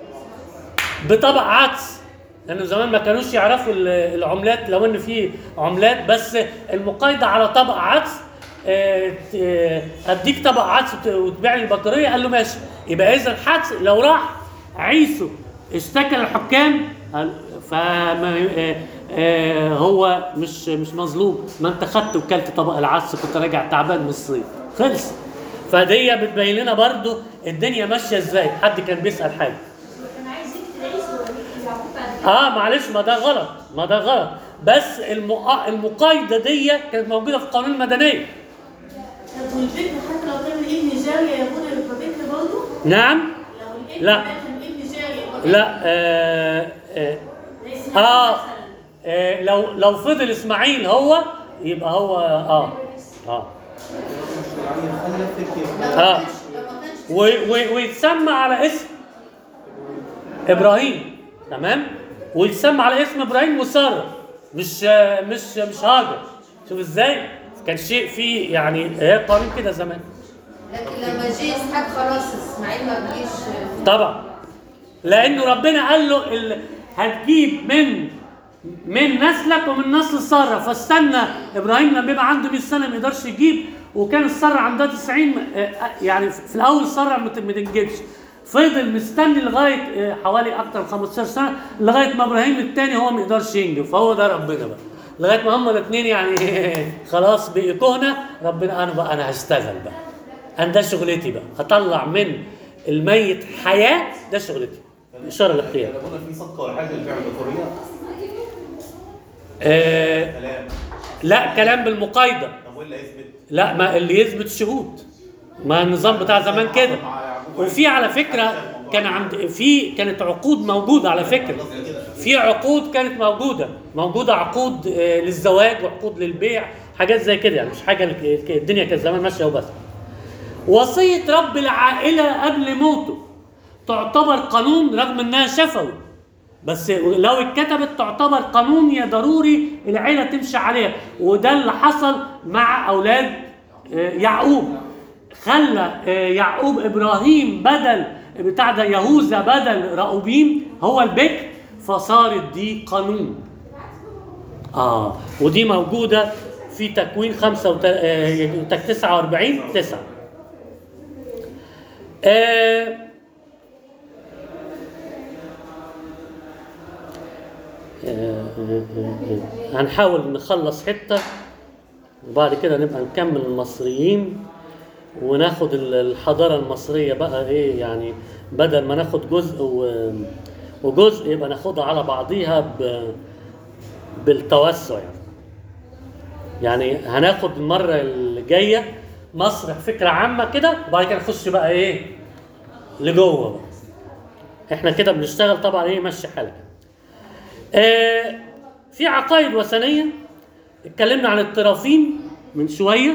بطبق عدس لانه زمان ما كانوش يعرفوا ال- العملات لو ان في عملات بس المقايضه على طبق عدس آه، ت- آه، اديك طبق عدس وت- وتبيع لي البطاريه قال له ماشي يبقى اذا الحدس لو راح عيسو اشتكى للحكام قال- فما آه، آه، هو مش مش مظلوم ما انت خدت وكلت طبق العدس كنت راجع تعبان من الصيف خلص فدي بتبين لنا برضو الدنيا ماشيه ازاي حد كان بيسال حاجه
كان عايز يقتل عيسى ولا يعقوب بعد
اه معلش ما ده غلط ما ده غلط بس المقا... المقايضه دي كانت موجوده في القانون المدنيه
طب والبنت حتى لو كان الابن جارية يكون يبقى بكر برضه؟
نعم
لو الابن
لا.
ده كان ابن جارية يبقى بكر؟
لا آه آه,
ليس
آه,
مثلاً.
آه لو لو فضل اسماعيل هو يبقى هو اه اه اه و... و... ويتسمى على اسم ابراهيم تمام ويتسمى على اسم ابراهيم وساره مش آه، مش مش هاجر شوف ازاي كان شيء فيه يعني هي قانون كده زمان
لكن لما جه اسحاق خلاص اسماعيل ما بقيش
طبعا لانه ربنا قال له ال... هتجيب من من نسلك ومن نسل ساره فاستنى ابراهيم لما يبقى عنده 100 سنه ما يقدرش يجيب وكان ساره عندها 90 آه، يعني في الاول ساره ما ت- ما تنجبش فضل مستني لغايه آه، حوالي اكتر من 15 سنه لغايه ما ابراهيم الثاني هو ما يقدرش ينجب فهو ده ربنا بقى لغايه ما هما الاثنين يعني خلاص بقي كهنه ربنا انا بقى انا هشتغل بقى انا ده شغلتي بقى هطلع من الميت حياه ده شغلتي اشاره للقيامه
لابد في صدقه ولا حاجه للفعل الذكوريه
آه
كلام
لا كلام بالمقايضه
طب وايه اللي هيثبت؟
لا ما اللي يثبت شهود ما النظام بتاع زمان كده وفي على فكره كان عند في كانت عقود موجوده على فكره في عقود كانت موجوده موجوده عقود آه، للزواج وعقود للبيع حاجات زي كده يعني مش حاجه لك- الدنيا كانت زمان ماشيه وبس وصيه رب العائله قبل موته تعتبر قانون رغم انها شفوي بس لو اتكتبت تعتبر قانون يا ضروري العيله تمشي عليها وده اللي حصل مع اولاد آه، يعقوب خلى آه، يعقوب ابراهيم بدل بتاع ده يهوذا بدل راؤوبين هو البكر فصارت دي قانون اه ودي موجوده في تكوين 5 وت... آه 49 9 آه هنحاول نخلص حته وبعد كده نبقى نكمل المصريين وناخد ال- الحضاره المصريه بقى ايه يعني بدل ما ناخد جزء و- وجزء يبقى ناخدها على بعضيها ب... بالتوسع يعني يعني هناخد المره اللي جايه مصر فكره عامه كده وبعد كده نخش بقى ايه لجوه بقى احنا كده بنشتغل طبعا ايه ماشي حالك آه في عقائد وثنيه اتكلمنا عن الطرافين من شويه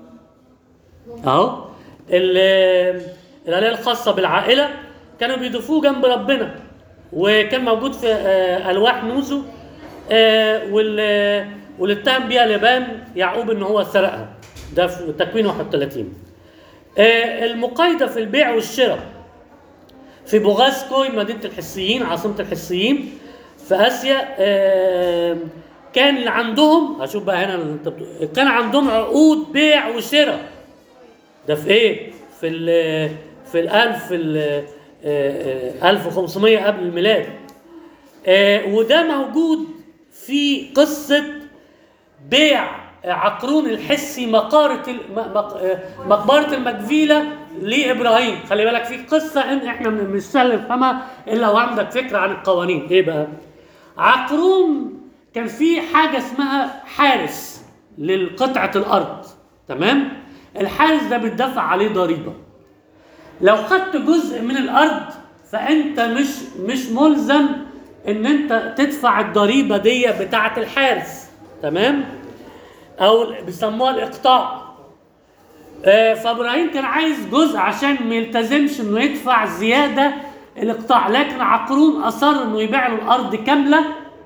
اهو ال- الآلهة الخاصة بالعائلة كانوا بيضيفوه جنب ربنا وكان موجود في آه، ألواح نوزو آه، وال- واللي اتهم بيها لبان يعقوب ان هو سرقها ده في تكوين 31 آه، المقايضة في البيع والشراء في بوغاسكوي مدينة الحسيين عاصمة الحسيين في آسيا آه، كان اللي عندهم هشوف بقى هنا اللي انت بتقول- كان عندهم عقود بيع وشراء ده في ايه؟ في ال في الألف ال آه، آه، 1500 قبل الميلاد آه، وده موجود في قصة بيع عقرون الحسي مقارة ال- م- مق- آه، مقبرة المجفيلة لإبراهيم خلي بالك في قصة إن إحنا من- مش سهل نفهمها إلا لو عندك فكرة عن القوانين إيه بقى؟ عقرون كان في حاجة اسمها حارس للقطعة الأرض تمام؟ الحارس ده بيدفع عليه ضريبة لو خدت جزء من الارض فانت مش مش ملزم ان انت تدفع الضريبه دي بتاعه الحارس تمام او بيسموها الاقطاع آه، فابراهيم كان عايز جزء عشان ما يلتزمش انه يدفع زياده الاقطاع لكن عقرون اصر انه يبيع له الارض كامله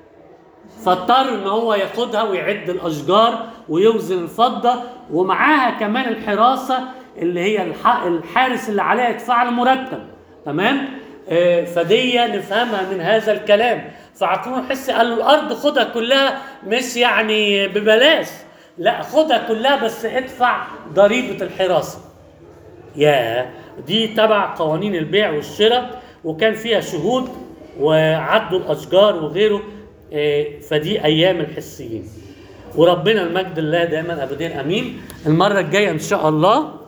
فاضطر ان هو ياخدها ويعد الاشجار ويوزن الفضه ومعاها كمان الحراسه اللي هي الح- الحارس اللي عليها يدفع له مرتب تمام آه، فدي نفهمها من هذا الكلام فعقرون حس قال له الارض خدها كلها مش يعني ببلاش لا خدها كلها بس ادفع ضريبه الحراسه يا دي تبع قوانين البيع والشراء وكان فيها شهود وعدوا الاشجار وغيره آه، فدي ايام الحسيين وربنا المجد الله دائما ابدا امين المره الجايه ان شاء الله